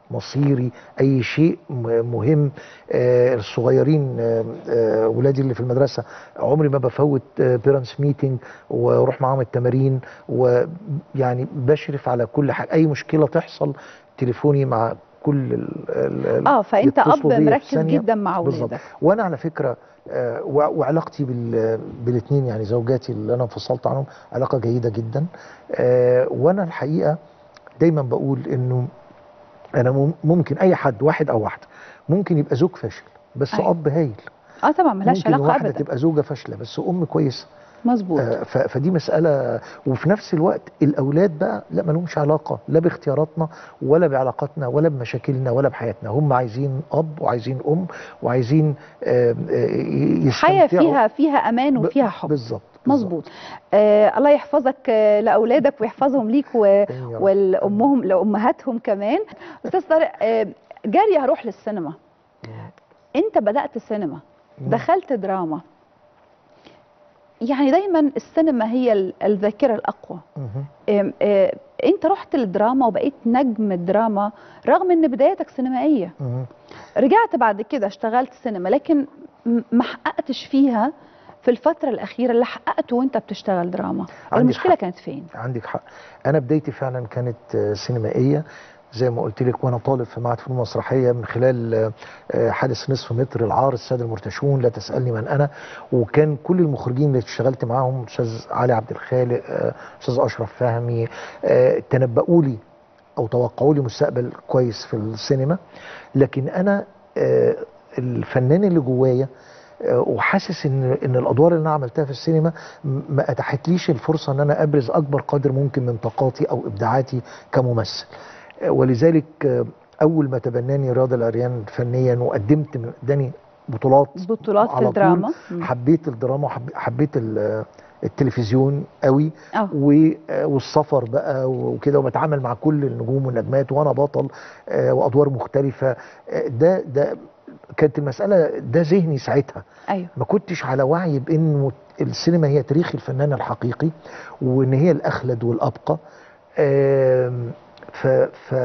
مصيري اي شيء م- مهم آه، الصغيرين آه، آه، ولادي اللي في المدرسه عمري ما بفوت بيرنتس ميتنج واروح معاهم التمارين ويعني بشرف على كل حاجه اي مشكله تحصل تليفوني مع كل ال ال اه فانت اب يتصلوا بيا في مركز ثانية. جدا مع بالظبط اولادك وانا على فكره آه، وع- وعلاقتي بال بالاثنين يعني زوجاتي اللي انا انفصلت عنهم علاقه جيده جدا آه، وانا الحقيقه دايما بقول انه انا مم- ممكن اي حد واحد او واحده ممكن يبقى زوج فاشل بس أيوة. اب هايل اه طبعا ملهاش ممكن علاقه واحده ابدا تبقى زوجه فاشله بس ام كويسه مظبوط آه، ف- فدي مسألة وفي نفس الوقت الأولاد بقى لا مالهمش علاقة لا باختياراتنا ولا بعلاقاتنا ولا بمشاكلنا ولا بحياتنا هم عايزين أب وعايزين أم وعايزين آه، آه، ي- حياه يستمتعوا فيها فيها امان ب- وفيها حب بالظبط مظبوط آه الله يحفظك آه لاولادك ويحفظهم ليك و... بالظبط. يا رب. ولامهم لامهاتهم كمان استاذ طارق آه جاري هروح للسينما انت بدات سينما مم. دخلت دراما يعني دايما السينما هي ال- الذاكره الاقوى مهم. آم، آه، انت رحت للدراما وبقيت نجم الدراما رغم ان بدايتك سينمائيه مهم. رجعت بعد كده اشتغلت سينما لكن م- ما حققتش فيها في الفترة الأخيرة اللي حققته وأنت بتشتغل دراما المشكلة حق. كانت فين؟ عندك حق أنا بدايتي فعلا كانت آه، سينمائية زي ما قلت لك وانا طالب في معهد فنون مسرحيه من خلال آه، آه، حادث نصف متر العار الساده المرتشون لا تسالني من انا وكان كل المخرجين اللي اشتغلت معاهم استاذ علي عبد الخالق آه، استاذ اشرف فهمي آه، تنبؤوا لي او توقعوا لي مستقبل كويس في السينما لكن انا آه، الفنان اللي جوايا آه، وحاسس ان ان الادوار اللي انا عملتها في السينما م- ما اتاحتليش الفرصه ان انا ابرز اكبر قدر ممكن من طاقاتي او ابداعاتي كممثل آه، ولذلك آه، اول ما تبناني رياض العريان فنيا وقدمت من اداني بطولات بطولات في على طول الدراما مم. حبيت الدراما وحبيت التلفزيون قوي اه و- آه، والسفر بقى وكده وبتعامل مع كل النجوم والنجمات وانا بطل آه، وادوار مختلفه آه، ده ده كانت المساله ده ذهني ساعتها ايوه ما كنتش على وعي بان السينما هي تاريخ الفنان الحقيقي وان هي الاخلد والابقى آم، ف ف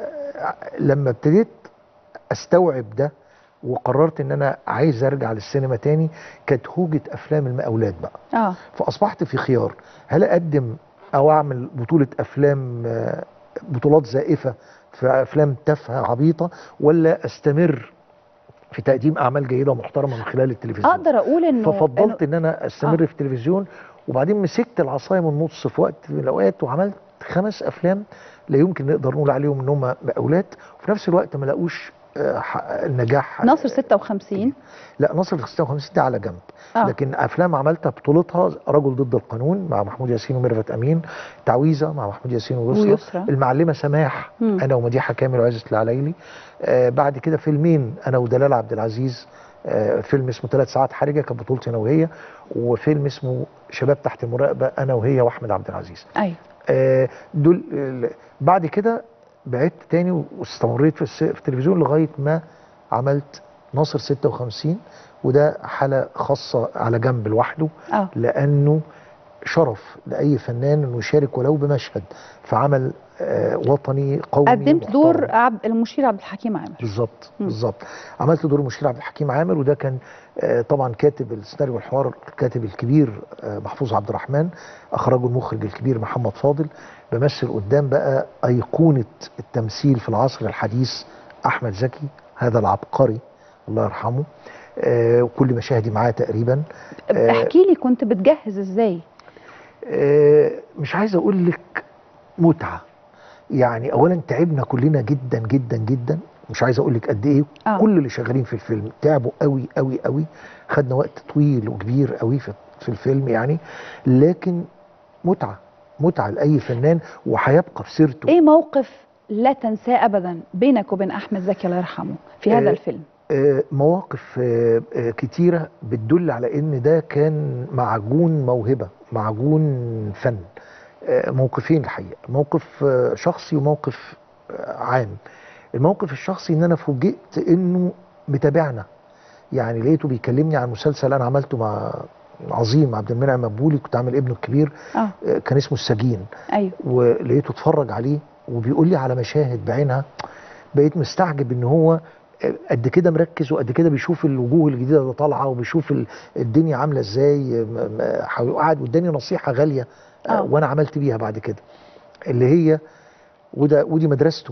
لما ابتديت استوعب ده وقررت ان انا عايز ارجع للسينما تاني كانت هوجة افلام المقاولات بقى اه فاصبحت في خيار هل اقدم او اعمل بطولة افلام آه، بطولات زائفة في افلام تافهة عبيطة ولا استمر في تقديم اعمال جيدة ومحترمة من خلال التلفزيون اقدر اقول انه ففضلت إنه- ان انا استمر آه. في التلفزيون وبعدين مسكت العصايه من النص في وقت من الاوقات وعملت خمس افلام لا يمكن نقدر نقول عليهم ان هم مقاولات وفي نفس الوقت ما لاقوش آه، حقق النجاح ناصر 56 لا نصر في 56 ده على جنب اه لكن افلام عملتها بطولتها رجل ضد القانون مع محمود ياسين وميرفت امين تعويذه مع محمود ياسين ويسرى ويسرى المعلمه سماح مم. انا ومديحه كامل وعزت العلايلي آه بعد كده فيلمين انا ودلال عبد العزيز آه فيلم اسمه ثلاث ساعات حرجه كانت بطولتي انا وهي وفيلم اسمه شباب تحت المراقبه انا وهي واحمد عبد العزيز ايوه آه دول ال- بعد كده بعدت تاني واستمريت في, الس- في التلفزيون لغايه ما عملت ناصر 56 وده حاله خاصه على جنب لوحده اه لانه شرف لاي فنان انه يشارك ولو بمشهد في عمل آه، وطني قومي قدمت محترم. دور عبد المشير عبد الحكيم عامر بالظبط مم. بالظبط عملت دور المشير عبد الحكيم عامر وده كان آه، طبعا كاتب السيناريو والحوار الكاتب الكبير آه، محفوظ عبد الرحمن اخرجه المخرج الكبير محمد فاضل بمثل قدام بقى ايقونه التمثيل في العصر الحديث احمد زكي هذا العبقري الله يرحمه آه، وكل مشاهدي معاه تقريبا آه، احكي لي كنت بتجهز ازاي آه، مش عايز اقول لك متعه يعني اولا تعبنا كلنا جدا جدا جدا مش عايز اقول لك قد ايه آه. كل اللي شغالين في الفيلم تعبوا قوي قوي قوي خدنا وقت طويل وكبير قوي في في الفيلم يعني لكن متعه متعه لاي فنان وهيبقى في سيرته ايه موقف لا تنساه ابدا بينك وبين احمد زكي الله يرحمه في هذا آه، الفيلم آه، مواقف آه، آه، كتيرة بتدل على ان ده كان معجون موهبة معجون فن آه، موقفين الحقيقة موقف آه، شخصي وموقف آه، عام الموقف الشخصي ان انا فوجئت انه متابعنا يعني لقيته بيكلمني عن مسلسل انا عملته مع عظيم عبد المنعم مبولي كنت عامل ابنه الكبير اه آه، كان اسمه السجين ايوه ولقيته اتفرج عليه وبيقول لي على مشاهد بعينها بقيت مستعجب ان هو قد كده مركز وقد كده بيشوف الوجوه الجديده اللي طالعه وبيشوف ال- الدنيا عامله ازاي م- م- حاول- قعد قدامي نصيحه غاليه آه، آه. وانا عملت بيها بعد كده اللي هي وده ودي مدرسته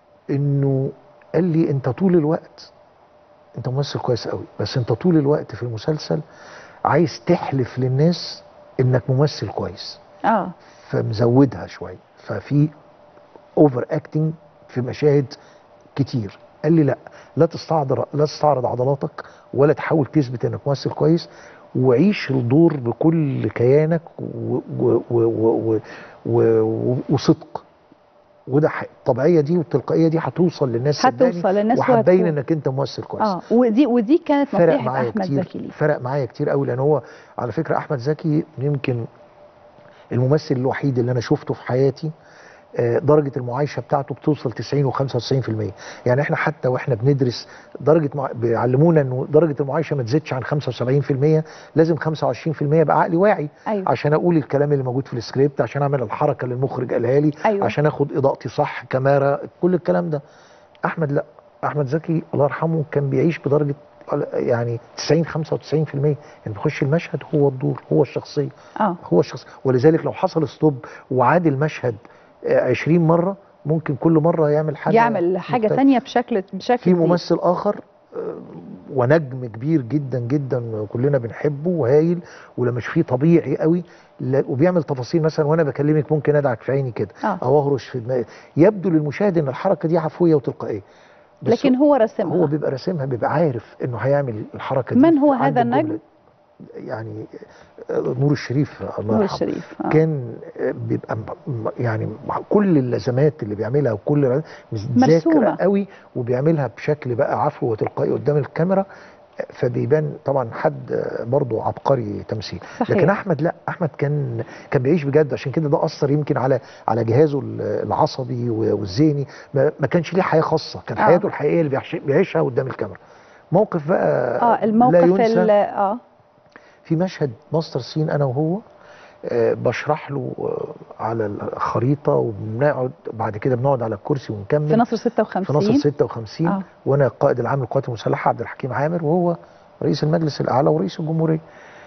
انه قال لي انت طول الوقت انت ممثل كويس قوي بس انت طول الوقت في المسلسل عايز تحلف للناس انك ممثل كويس اه فمزودها شويه ففي اوفر اكتنج في مشاهد كتير قال لي لا لا تستعرض لا تستعرض عضلاتك ولا تحاول تثبت انك ممثل كويس وعيش الدور بكل كيانك و و و و و و وصدق وده ح- الطبيعيه دي والتلقائيه دي هتوصل للناس صدقني، هتوصل للناس وهتبين وهتكون. انك انت ممثل كويس اه ودي ودي كانت فرق نصيحه معايا احمد كتير زكي ليه فرق معايا كتير قوي لان هو على فكره احمد زكي يمكن الممثل الوحيد اللي انا شفته في حياتي آه، درجه المعايشه بتاعته بتوصل 90 و95% يعني احنا حتى واحنا بندرس درجه مع... بيعلمونا انه درجه المعايشه ما تزيدش عن 75% لازم 25% يبقى عقلي واعي ايوه عشان اقول الكلام اللي موجود في السكريبت عشان اعمل الحركه اللي المخرج قالها لي أيوة. عشان اخد اضاءتي صح كاميرا كل الكلام ده احمد لا احمد زكي الله يرحمه كان بيعيش بدرجه يعني 90 95% يعني بيخش المشهد هو الدور هو الشخصيه اه هو الشخص ولذلك لو حصل ستوب وعاد المشهد آه، 20 مره ممكن كل مره يعمل حاجه يعمل حاجه مختلفة. ثانيه بشكل بشكل في جديد. ممثل اخر آه، ونجم كبير جدا جدا كلنا بنحبه وهايل ولما فيه طبيعي قوي لا- وبيعمل تفاصيل مثلا وانا بكلمك ممكن ادعك في عيني كده آه. او اهرش في دماغي يبدو للمشاهد ان الحركه دي عفويه وتلقائيه بس لكن هو رسمها هو بيبقى راسمها بيبقى عارف انه هيعمل الحركه دي من هو عند هذا الجملة. النجم؟ يعني آه، نور الشريف الله نور يرحمه الشريف آه. كان آه، بيبقى م- م- يعني مع كل اللازمات اللي بيعملها وكل مذاكره مرسومة. قوي وبيعملها بشكل بقى عفو وتلقائي قدام الكاميرا آه، فبيبان طبعا حد آه، برضه عبقري تمثيل صحيح. لكن احمد لا احمد كان كان بيعيش بجد عشان كده ده اثر يمكن على على جهازه ال- العصبي و- والذهني ما ما كانش ليه حياه خاصه كان آه. حياته الحقيقيه اللي بيعيش- بيعيشها قدام الكاميرا موقف بقى اه الموقف لا ال- ينسى اه في مشهد ماستر سين انا وهو آه، بشرح له آه، على الخريطه وبنقعد بعد كده بنقعد على الكرسي ونكمل في نصر 56 في نصر 56 آه. وانا قائد العام للقوات المسلحه عبد الحكيم عامر وهو رئيس المجلس الاعلى ورئيس الجمهوريه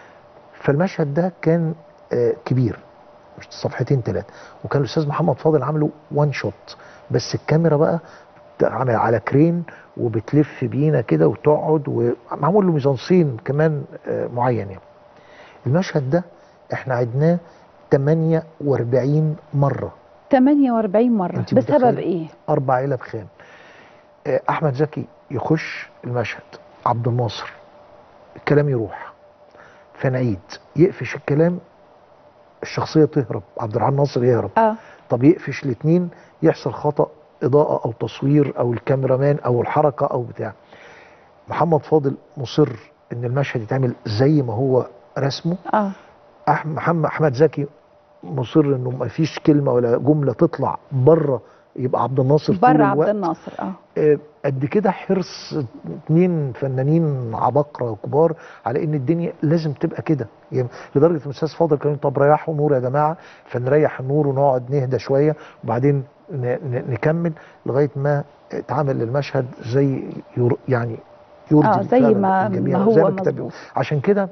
فالمشهد ده كان آه، كبير مش صفحتين ثلاثه وكان الاستاذ محمد فاضل عامله وان شوت بس الكاميرا بقى عامل على كرين وبتلف بينا كده وتقعد ومعمول له ميزانسين كمان آه، معين يعني المشهد ده احنا عدناه 48 مره 48 مره أنت بسبب متخيلة؟ ايه؟ اربع علب خام آه، احمد زكي يخش المشهد عبد الناصر الكلام يروح فنعيد يقفش الكلام الشخصيه تهرب عبد الرحمن ناصر يهرب اه طب يقفش الاثنين يحصل خطا اضاءه او تصوير او الكاميرامان او الحركه او بتاع محمد فاضل مصر ان المشهد يتعمل زي ما هو رسمه اه أح- محمد احمد زكي مصر انه ما فيش كلمه ولا جمله تطلع بره يبقى عبد الناصر طول بره عبد الوقت الناصر اه آه، قد كده حرص اتنين فنانين عباقرة كبار على ان الدنيا لازم تبقى كده يعني لدرجة الاستاذ فاضل كان طب ريحوا نور يا جماعة فنريح النور ونقعد نهدى شوية وبعدين ن- ن- نكمل لغاية ما اتعمل المشهد زي ير يعني يرضي اه زي فعلاً ما الجميع، ما زي هو الكتاب مظبوط عشان كده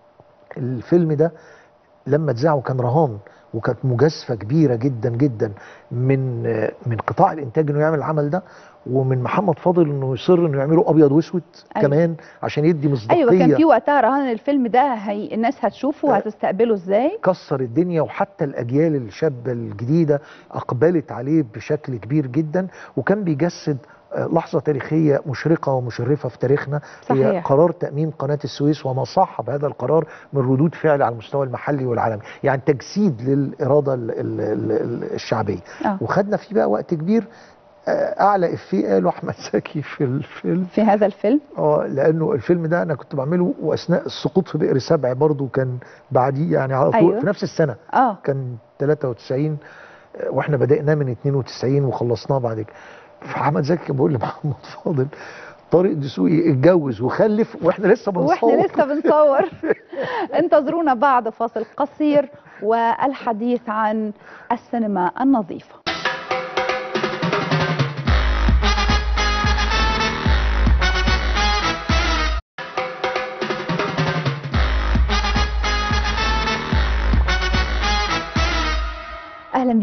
الفيلم ده لما اتذاع وكان رهان وكانت مجازفه كبيره جدا جدا من من قطاع الانتاج انه يعمل العمل ده ومن محمد فاضل انه يصر انه يعمله ابيض واسود أيوة. كمان عشان يدي مصداقيه ايوه كان في وقتها رهان الفيلم ده هي الناس هتشوفه وهتستقبله ازاي كسر الدنيا وحتى الاجيال الشابه الجديده اقبلت عليه بشكل كبير جدا وكان بيجسد آه، لحظه تاريخيه مشرقه ومشرفه في تاريخنا هي صحيح. قرار تامين قناه السويس وما صاحب هذا القرار من ردود فعل على المستوى المحلي والعالمي يعني تجسيد للاراده ال- ال- ال- الشعبيه آه. وخدنا فيه بقى وقت كبير آه، اعلى افيه قاله احمد زكي في الفيلم في هذا الفيلم اه لانه الفيلم ده انا كنت بعمله واثناء السقوط في بئر سبع برضو كان بعديه يعني على طول أيوة. في نفس السنه اه كان 93 آه، واحنا بدأناه من 92 وخلصناه بعد كده فاحمد زكي كان بيقول لمحمد فاضل طارق دسوقي اتجوز وخلف واحنا لسه بنصور واحنا لسه بنصور انتظرونا بعد فاصل قصير والحديث عن السينما النظيفه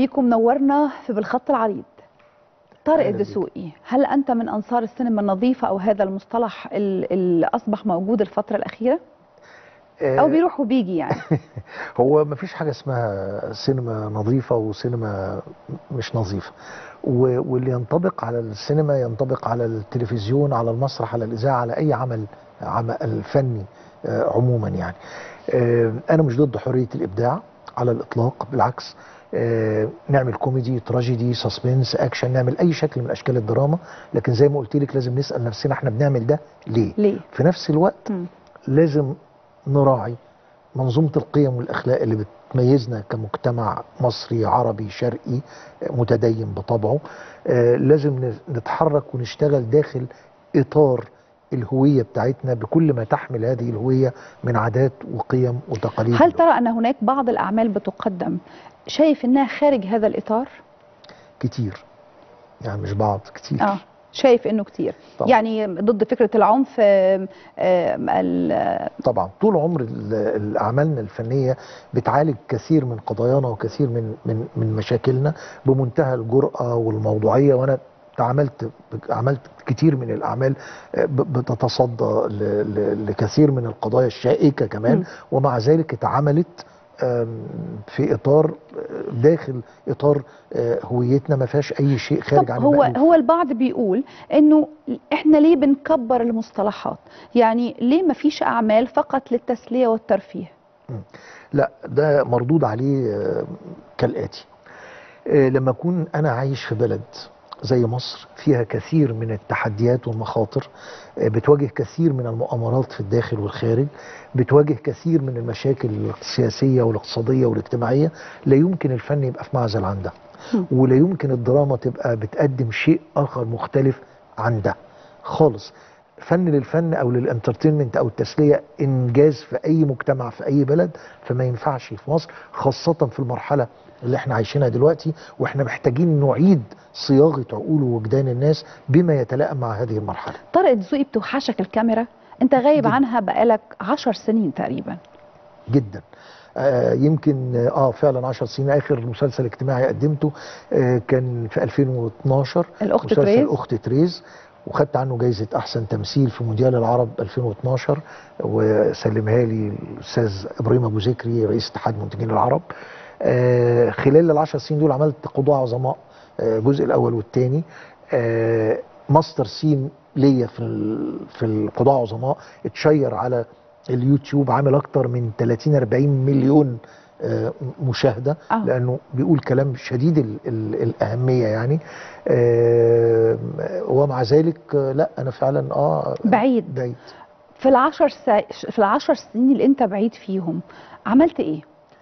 بيكم نورنا في بالخط العريض طارق أهلا بيك. الدسوقي هل أنت من أنصار السينما النظيفة أو هذا المصطلح ال- اللي أصبح موجود الفترة الأخيرة أو آه، بيروح وبيجي يعني هو ما فيش حاجة اسمها سينما نظيفة وسينما مش نظيفة و- واللي ينطبق على السينما ينطبق على التلفزيون على المسرح على الإذاعة على أي عمل عمل فني آه، عموما يعني آه، أنا مش ضد حرية الإبداع على الإطلاق بالعكس آه، نعمل كوميدي تراجيدي سسبنس اكشن نعمل اي شكل من اشكال الدراما لكن زي ما قلت لك لازم نسال نفسنا احنا بنعمل ده ليه ليه؟ في نفس الوقت مم. لازم نراعي منظومة القيم والأخلاق اللي بتميزنا كمجتمع مصري عربي شرقي آه، متدين بطبعه آه، لازم ن- نتحرك ونشتغل داخل إطار الهوية بتاعتنا بكل ما تحمل هذه الهوية من عادات وقيم وتقاليد هل ترى أن هناك بعض الأعمال بتقدم شايف أنها خارج هذا الإطار؟ كتير يعني مش بعض كتير آه شايف أنه كتير طبعا. يعني ضد فكرة العنف آم، آم، ال- طبعا طول عمر ال- ال- اعمالنا الفنيه بتعالج كثير من قضايانا وكثير من من من مشاكلنا بمنتهى الجرأه والموضوعيه وانا تعاملت عملت كتير من الاعمال آه، ب- بتتصدى ل- ل- لكثير من القضايا الشائكه كمان مم. ومع ذلك اتعملت آم، في اطار آه، داخل اطار آه، هويتنا ما فيهاش اي شيء خارج طب عن هو المألوف. هو البعض بيقول انه احنا ليه بنكبر المصطلحات يعني ليه ما فيش اعمال فقط للتسليه والترفيه لا ده مردود عليه آه، كالآتي آه، لما أكون أنا عايش في بلد زي مصر فيها كثير من التحديات والمخاطر آه، بتواجه كثير من المؤامرات في الداخل والخارج بتواجه كثير من المشاكل السياسية والاقتصادية والاجتماعية لا يمكن الفن يبقى في معزل عن ده مم. ولا يمكن الدراما تبقى بتقدم شيء آخر مختلف عن ده خالص فن للفن او للانترتينمنت او التسليه انجاز في اي مجتمع في اي بلد فما ينفعش في مصر خاصه في المرحله اللي احنا عايشينها دلوقتي واحنا محتاجين نعيد صياغه عقول ووجدان الناس بما يتلائم مع هذه المرحله طارق الدسوقي بتوحشك الكاميرا انت غايب جدا. عنها بقالك عشر سنين تقريبا جدا آه يمكن اه فعلا 10 سنين اخر مسلسل اجتماعي قدمته آه كان في 2012 الاخت مسلسل تريز اخت تريز وخدت عنه جايزه احسن تمثيل في مونديال العرب 2012 وسلمها لي الاستاذ ابراهيم ابو ذكري رئيس اتحاد منتجين العرب آه خلال العشر سنين دول عملت قضاء عظماء آه الجزء الاول والثاني آه ماستر سين ليا في ال- في القضاء عظماء اتشير على اليوتيوب عامل اكتر من 30 40 مليون آه، مشاهده آه. لانه بيقول كلام شديد ال ال الاهميه يعني آه، ومع ذلك آه، لا انا فعلا اه بعيد بعيد في العشر سا... في العشر سنين اللي انت بعيد فيهم عملت ايه؟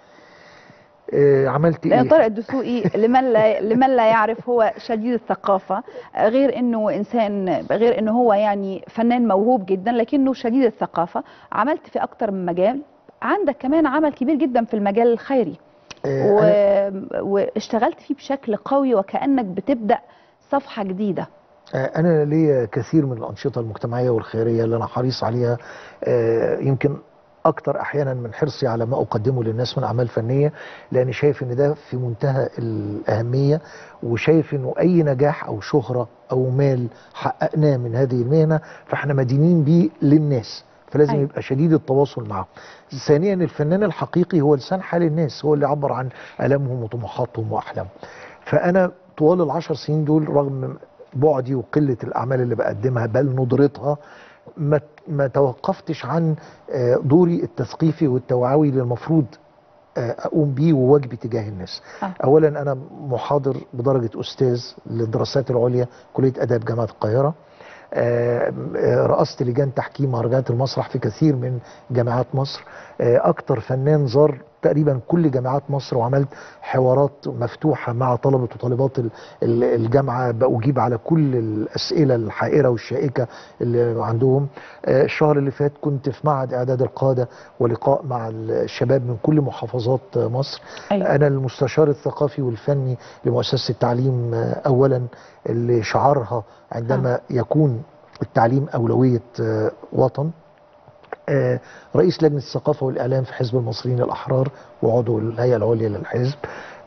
آه، عملت لان ايه طارق الدسوقي لمن لا لمن لا يعرف هو شديد الثقافه غير انه انسان غير انه هو يعني فنان موهوب جدا لكنه شديد الثقافه عملت في اكتر من مجال عندك كمان عمل كبير جدا في المجال الخيري آه، و... أنا- واشتغلت فيه بشكل قوي وكانك بتبدا صفحه جديده آه، أنا ليا كثير من الأنشطة المجتمعية والخيرية اللي أنا حريص عليها آه، يمكن أكتر أحيانا من حرصي على ما أقدمه للناس من أعمال فنية لأني شايف إن ده في منتهى الأهمية وشايف إنه أي نجاح أو شهرة أو مال حققناه من هذه المهنة فإحنا مدينين بيه للناس فلازم أيوة. يبقى شديد التواصل معهم ثانيا الفنان الحقيقي هو لسان حال الناس هو اللي يعبر عن ألامهم وطموحاتهم وأحلامهم فأنا طوال العشر سنين دول رغم بعدي وقلة الأعمال اللي بقدمها بل ندرتها ما ما توقفتش عن آه، دوري التثقيفي والتوعوي اللي المفروض آه، أقوم بيه وواجبي تجاه الناس آه. أولا أنا محاضر بدرجة أستاذ للدراسات العليا كلية آداب جامعة القاهرة آه، آه، رأست لجان تحكيم مهرجانات المسرح في كثير من جامعات مصر آه، أكتر فنان زار تقريبا كل جامعات مصر وعملت حوارات مفتوحة مع طلبة وطالبات ال- ال- الجامعة بأجيب على كل الأسئلة الحائرة والشائكة اللي عندهم آه، الشهر اللي فات كنت في معهد إعداد القادة ولقاء مع الشباب من كل محافظات آه، مصر أيوة. أنا المستشار الثقافي والفني لمؤسسة التعليم آه، أولا اللي شعارها عندما يكون التعليم أولوية آه، وطن آه، رئيس لجنة الثقافة والإعلام في حزب المصريين الأحرار وعضو الهيئة العليا للحزب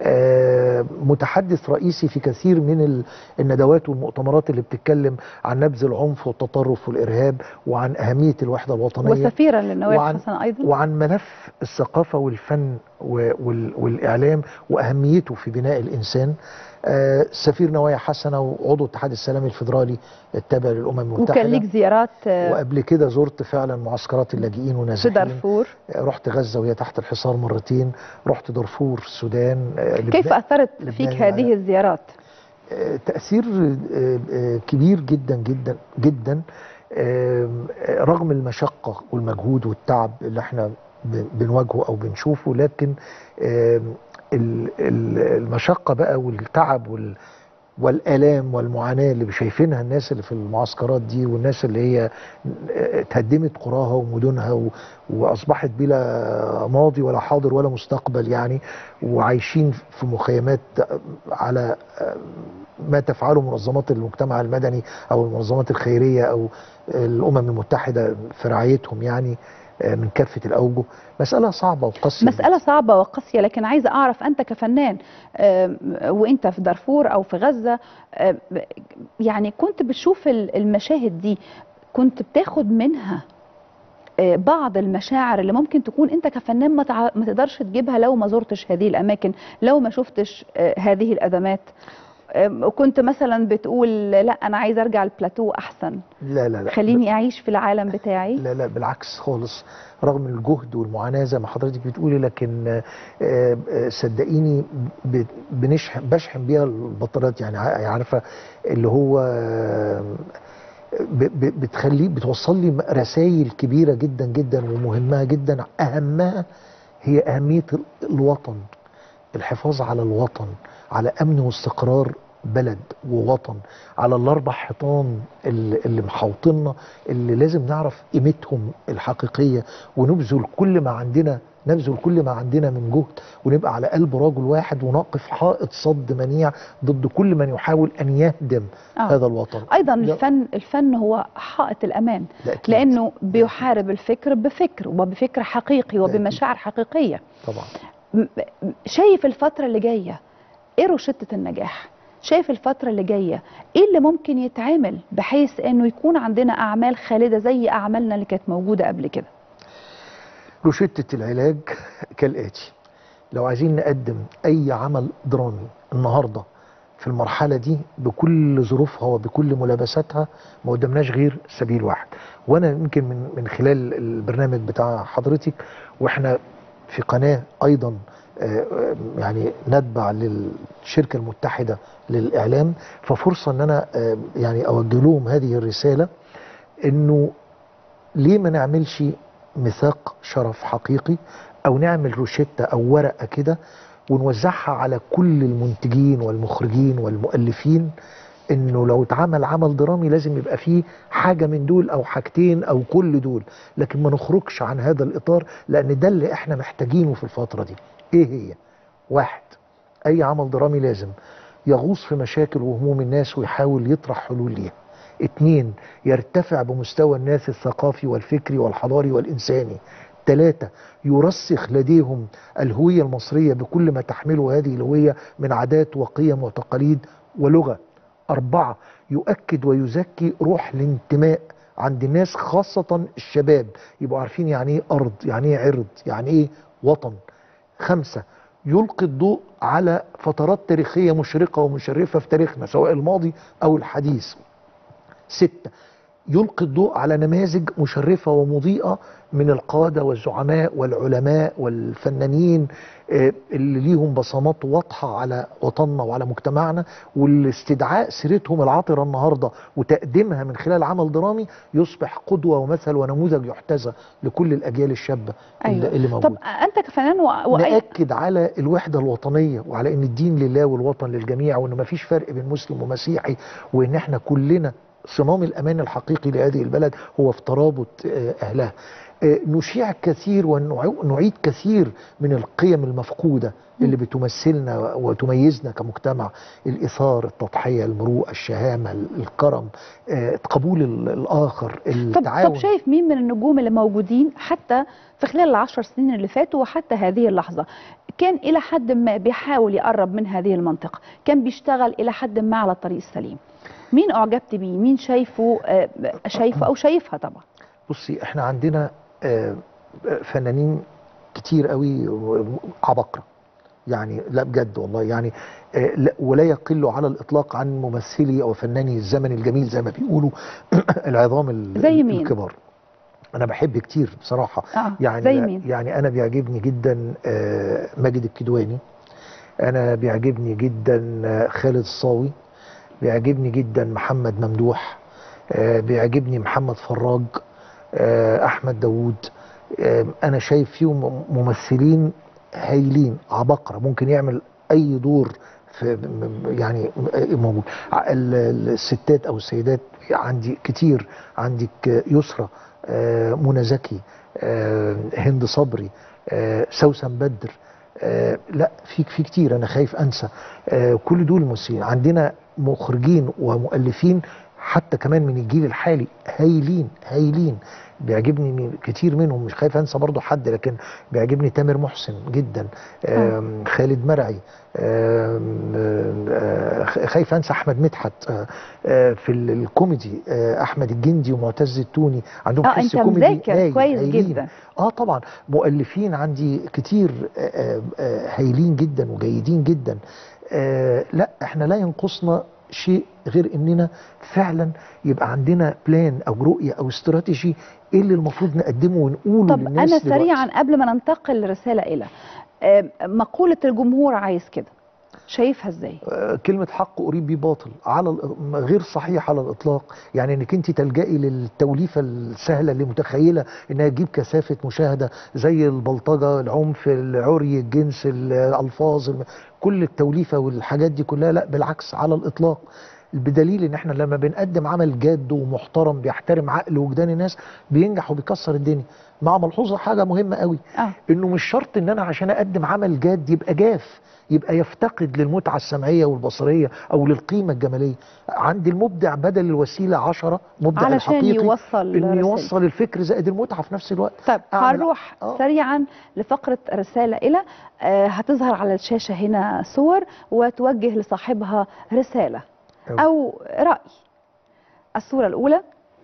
آه، متحدث رئيسي في كثير من ال- الندوات والمؤتمرات اللي بتتكلم عن نبذ العنف والتطرف والارهاب وعن اهميه الوحده الوطنيه وسفيرا للنواب وعن- حسن ايضا وعن ملف الثقافة والفن و- وال- والإعلام وأهميته في بناء الإنسان آه، سفير نوايا حسنة وعضو اتحاد السلام الفيدرالي التابع للأمم المتحدة وكان ليك زيارات آه، وقبل كده زرت فعلا معسكرات اللاجئين في ونازحين دارفور رحت غزة وهي تحت الحصار مرتين رحت دارفور السودان آه، كيف لبنان. اثرت لبنان فيك على- هذه الزيارات آه، تأثير آه، آه، كبير جدا جدا جدا آم، آه، رغم المشقة والمجهود والتعب اللي احنا ب- بنواجهه أو بنشوفه لكن آم، ال- ال- المشقة بقى والتعب وال والآلام والمعاناة اللي شايفينها الناس اللي في المعسكرات دي والناس اللي هي اتهدمت قراها ومدنها و- وأصبحت بلا ماضي ولا حاضر ولا مستقبل يعني وعايشين في مخيمات على ما تفعله منظمات المجتمع المدني أو المنظمات الخيرية أو الأمم المتحدة في رعايتهم يعني من كافة الأوجه مسألة صعبة وقاسية مسألة صعبة وقاسية لكن عايزة أعرف أنت كفنان آم، وأنت في دارفور أو في غزة آم، يعني كنت بتشوف ال- المشاهد دي كنت بتاخد منها آه، بعض المشاعر اللي ممكن تكون انت كفنان ما تع- ما تقدرش تجيبها لو ما زرتش هذه الاماكن لو ما شفتش آه، هذه الازمات آم، وكنت مثلا بتقول لا انا عايز ارجع البلاتو احسن لا لا لا خليني اعيش في العالم بتاعي لا لا بالعكس خالص رغم الجهد والمعاناة زي ما حضرتك بتقولي لكن آه، آه، صدقيني ب- بنشحن بشحن بيها البطاريات يعني ع- عارفة اللي هو آه، ب- ب- بتخليه بتوصل لي رسائل كبيرة جدا جدا ومهمة جدا أهمها هي أهمية ال- الوطن الحفاظ على الوطن على أمن واستقرار بلد ووطن على الأربع حيطان اللي اللي محوطنا اللي لازم نعرف قيمتهم الحقيقية ونبذل كل ما عندنا نبذل كل ما عندنا من جهد ونبقى على قلب رجل واحد ونقف حائط صد منيع ضد كل من يحاول أن يهدم آه. هذا الوطن ايضا لا. الفن الفن هو حائط الامان ده أكيد. لانه بيحارب الفكر بفكر وبفكر حقيقي أكيد. وبمشاعر حقيقيه طبعا م- م- شايف الفتره اللي جايه ايه روشته النجاح شايف الفترة اللي جاية ايه اللي ممكن يتعمل بحيث انه يكون عندنا اعمال خالدة زي اعمالنا اللي كانت موجودة قبل كده روشتة العلاج كالآتي لو عايزين نقدم أي عمل درامي النهاردة في المرحلة دي بكل ظروفها وبكل ملابساتها ما قدمناش غير سبيل واحد وأنا يمكن من من خلال البرنامج بتاع حضرتك وإحنا في قناة أيضا آه، آه، يعني نتبع للشركة المتحدة للإعلام ففرصة أن أنا آه، يعني أوجه لهم هذه الرسالة إنه ليه ما نعملش ميثاق شرف حقيقي او نعمل روشتة او ورقة كده ونوزعها على كل المنتجين والمخرجين والمؤلفين انه لو اتعمل عمل درامي لازم يبقى فيه حاجة من دول او حاجتين او كل دول لكن ما نخرجش عن هذا الاطار لان ده اللي احنا محتاجينه في الفترة دي ايه هي واحد اي عمل درامي لازم يغوص في مشاكل وهموم الناس ويحاول يطرح حلول ليها اتنين يرتفع بمستوى الناس الثقافي والفكري والحضاري والإنساني ثلاثة يرسخ لديهم الهوية المصرية بكل ما تحمله هذه الهوية من عادات وقيم وتقاليد ولغة أربعة يؤكد ويزكي روح الانتماء عند الناس خاصة الشباب يبقوا عارفين يعني ايه أرض يعني ايه عرض يعني ايه وطن خمسة يلقي الضوء على فترات تاريخية مشرقة ومشرفة في تاريخنا سواء الماضي أو الحديث ستة يلقي الضوء على نماذج مشرفة ومضيئة من القادة والزعماء والعلماء والفنانين آه، اللي ليهم بصمات واضحة على وطننا وعلى مجتمعنا والاستدعاء سيرتهم العاطرة النهاردة وتقديمها من خلال عمل درامي يصبح قدوة ومثل ونموذج يحتذى لكل الأجيال الشابة اللي, اللي موجودة طب انت كفنان و... و... نأكد على الوحدة الوطنية وعلى ان الدين لله والوطن للجميع وان مفيش فرق بين مسلم ومسيحي وان احنا كلنا صمام الامان الحقيقي لهذه البلد هو في ترابط آه، اهلها آه، نشيع كثير ونعيد كثير من القيم المفقوده اللي بتمثلنا وتميزنا كمجتمع الايثار التضحيه المروءه الشهامه الكرم آه، قبول ال- الاخر طب التعاون طب شايف مين من النجوم اللي موجودين حتى في خلال العشر سنين اللي فاتوا وحتى هذه اللحظة كان إلى حد ما بيحاول يقرب من هذه المنطقة كان بيشتغل إلى حد ما على الطريق السليم مين أعجبت بيه مين شايفه آه، شايفه أو شايفها طبعا بصي احنا عندنا آه، فنانين كتير قوي عبقرة يعني لا بجد والله يعني آه، لا- ولا يقل على الاطلاق عن ممثلي او فناني الزمن الجميل زي ما بيقولوا العظام ال- زي مين؟ الكبار انا بحب كتير بصراحه آه يعني زي مين يعني انا بيعجبني جدا آه، ماجد الكدواني انا بيعجبني جدا آه، خالد الصاوي بيعجبني جدا محمد ممدوح آه، بيعجبني محمد فراج آه، احمد داوود آه، انا شايف فيهم ممثلين هايلين عبقرة ممكن يعمل اي دور في م- م- يعني م- موجود ع- ال- ال- الستات او السيدات عندي كتير عندك يسرى آه، منى زكي آه، هند صبري آه، سوسن بدر آه، لا في في كتير انا خايف انسى آه، كل دول ممثلين عندنا مخرجين ومؤلفين حتى كمان من الجيل الحالي هايلين هايلين بيعجبني من كتير منهم مش خايف انسى برضو حد لكن بيعجبني تامر محسن جدا آم، خالد مرعي آم، آه، خايف انسى احمد مدحت آه، آه، في ال- الكوميدي آه، احمد الجندي ومعتز التوني عندهم اه حس انت كوميدي مذاكر هايل، كويس هايلين. جدا اه طبعا مؤلفين عندي كتير آه، آه، هايلين جدا وجيدين جدا آه، لا احنا لا ينقصنا شيء غير اننا فعلا يبقى عندنا بلان او رؤيه او استراتيجي ايه اللي المفروض نقدمه ونقوله طب للناس أنا دلوقتي. سريعا قبل ما ننتقل لرسالة إلى آه، مقولة الجمهور عايز كده شايفها ازاي آه، كلمة حق أريد بيه باطل على الإ- غير صحيح على الإطلاق يعني إنك أنت تلجئي للتوليفة السهلة اللي متخيلة إنها تجيب كثافة مشاهدة زي البلطجة العنف العري الجنس الألفاظ الم- كل التوليفة والحاجات دي كلها لا بالعكس على الإطلاق بدليل ان احنا لما بنقدم عمل جاد ومحترم بيحترم عقل وجدان الناس بينجح وبيكسر الدنيا مع ملحوظه حاجه مهمه قوي اه انه مش شرط ان انا عشان اقدم عمل جاد يبقى جاف يبقى يفتقد للمتعة السمعية والبصرية أو للقيمة الجمالية عند المبدع بدل الوسيلة عشرة مبدع علشان الحقيقي يوصل إنه رسالة. يوصل الفكر زائد المتعة في نفس الوقت طيب أعمل- هنروح آه. سريعا لفقرة رسالة إلى آه، هتظهر على الشاشة هنا صور وتوجه لصاحبها رسالة أوي. أو رأي الصورة الأولى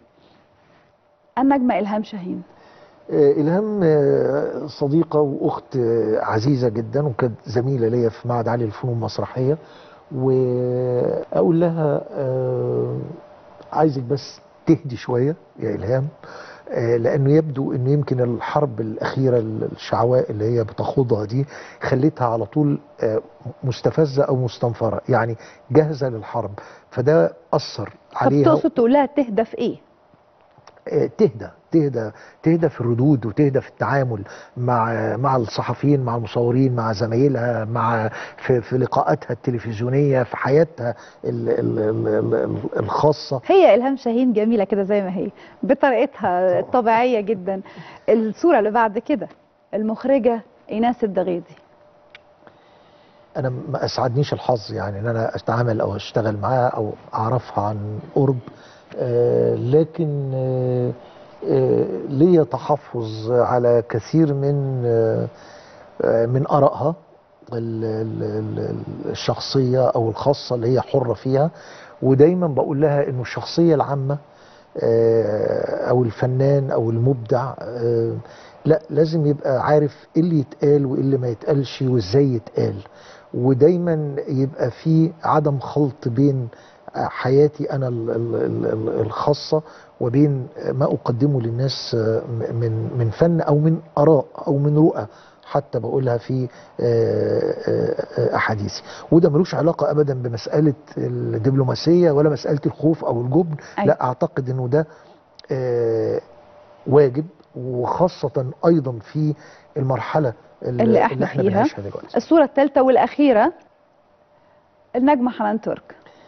النجمة إلهام شاهين آه، إلهام آه، صديقة وأخت آه، عزيزة جدا وكانت زميلة ليا في معهد عالي الفنون المسرحية وأقول لها آه، عايزك بس تهدي شوية يا إلهام آه، لأنه يبدو أنه يمكن الحرب الأخيرة الشعواء اللي هي بتخوضها دي خلتها على طول آه، مستفزة أو مستنفرة يعني جاهزة للحرب فده أثر طب عليها تقصد تقول لها تهدى في إيه؟ آه، تهدى تهدى تهدى في الردود وتهدى في التعامل مع مع الصحفيين مع المصورين مع زمايلها مع في, في لقاءاتها التلفزيونيه في حياتها ال ال ال ال الخاصه هي إلهام شاهين جميلة كده زي ما هي بطريقتها الطبيعية جدا الصورة اللي بعد كده المخرجة إيناس الدغيدي انا ما اسعدنيش الحظ يعني ان انا اتعامل او اشتغل معاها او اعرفها عن قرب آه، لكن آه، آه، ليا تحفظ على كثير من آه، آه، من ارائها ال- ال- ال- الشخصيه او الخاصه اللي هي حره فيها ودايما بقول لها انه الشخصيه العامه آه، او الفنان او المبدع آه، لا لازم يبقى عارف ايه اللي يتقال وايه اللي ما يتقالش وازاي يتقال ودايما يبقى في عدم خلط بين حياتي انا ال- ال- ال- ال- الخاصه وبين ما اقدمه للناس من من فن او من اراء او من رؤى حتى بقولها في آه، آه، احاديثي وده ملوش علاقه ابدا بمساله الدبلوماسيه ولا مساله الخوف او الجبن أيوة. لا اعتقد انه ده آه، واجب وخاصه ايضا في المرحله اللي احنا فيها. بنعيشها دلوقتي الصورة الثالثة والأخيرة النجمة حنان ترك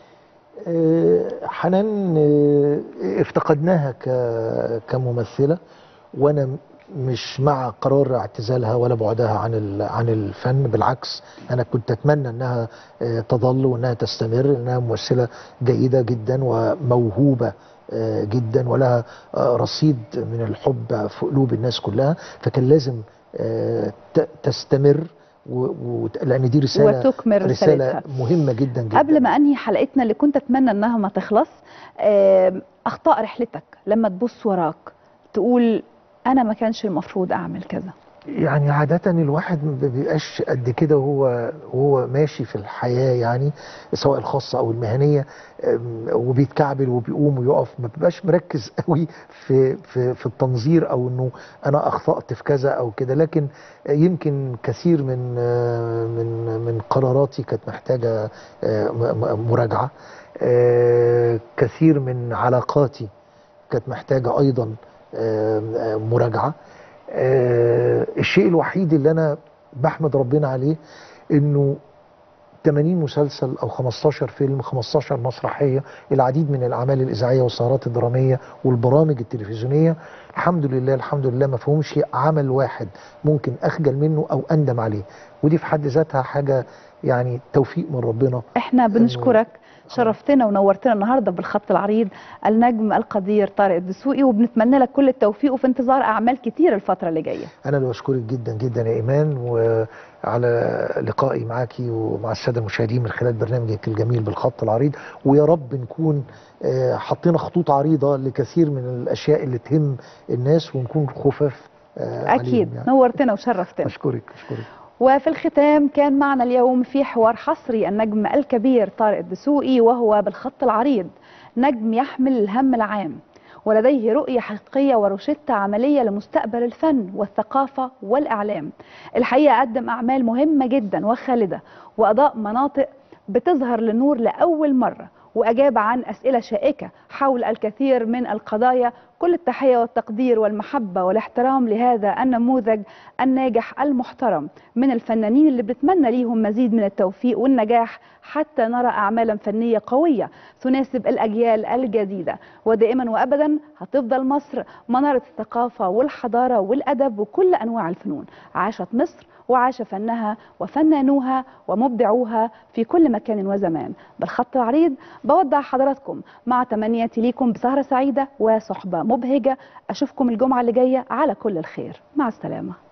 آه، حنان آه، افتقدناها ك- كممثلة وانا م- مش مع قرار اعتزالها ولا بعدها عن ال- عن الفن بالعكس انا كنت اتمنى انها آه، تظل وانها تستمر انها ممثلة جيدة جدا وموهوبة آه، جدا ولها آه، رصيد من الحب في قلوب الناس كلها فكان لازم آه، ت- تستمر و... و... لان دي رسالة وتكمل رسالة رسالتها مهمة جدا جدا قبل ما انهي حلقتنا اللي كنت اتمنى انها ما تخلص آم، اخطاء رحلتك لما تبص وراك تقول انا ما كانش المفروض اعمل كذا يعني عادة الواحد ما بيبقاش قد كده وهو وهو ماشي في الحياة يعني سواء الخاصة أو المهنية أم، وبيتكعبل وبيقوم ويقف ما بيبقاش مركز قوي في في في التنظير أو إنه أنا أخطأت في كذا أو كده لكن يمكن كثير من آه، من من قراراتي كانت محتاجة آه، م- م- مراجعة آه، كثير من علاقاتي كانت محتاجة أيضا آه، آه، مراجعة آه، الشيء الوحيد اللي انا بحمد ربنا عليه انه 80 مسلسل او 15 فيلم 15 مسرحيه العديد من الاعمال الاذاعيه والسهرات الدراميه والبرامج التلفزيونيه الحمد لله الحمد لله ما فيهمش عمل واحد ممكن اخجل منه او اندم عليه ودي في حد ذاتها حاجه يعني توفيق من ربنا احنا بنشكرك شرفتنا ونورتنا النهارده بالخط العريض النجم القدير طارق الدسوقي وبنتمنى لك كل التوفيق وفي انتظار اعمال كتير الفتره اللي جايه انا اللي بشكرك جدا جدا يا ايمان وعلى لقائي معاكي ومع الساده المشاهدين من خلال برنامجك الجميل بالخط العريض ويا رب نكون آه، حطينا خطوط عريضه لكثير من الاشياء اللي تهم الناس ونكون خفاف آه، عليهم اكيد يعني. نورتنا وشرفتنا اشكرك اشكرك وفي الختام كان معنا اليوم في حوار حصري النجم الكبير طارق الدسوقي وهو بالخط العريض نجم يحمل الهم العام ولديه رؤية حقيقية وروشتة عملية لمستقبل الفن والثقافة والإعلام الحقيقة قدم أعمال مهمة جدا وخالدة وأضاء مناطق بتظهر للنور لأول مرة وأجاب عن أسئلة شائكة حول الكثير من القضايا كل التحية والتقدير والمحبة والاحترام لهذا النموذج الناجح المحترم من الفنانين اللي بنتمنى ليهم مزيد من التوفيق والنجاح حتى نرى أعمالا فنية قوية تناسب الأجيال الجديدة ودائما وأبدا هتفضل مصر منارة الثقافة والحضارة والأدب وكل أنواع الفنون عاشت مصر وعاش فنها وفنانوها ومبدعوها في كل مكان وزمان بالخط العريض بودع حضراتكم مع تمنياتي ليكم بسهرة سعيدة وصحبة مبهجة أشوفكم الجمعة اللي جاية على كل الخير مع السلامة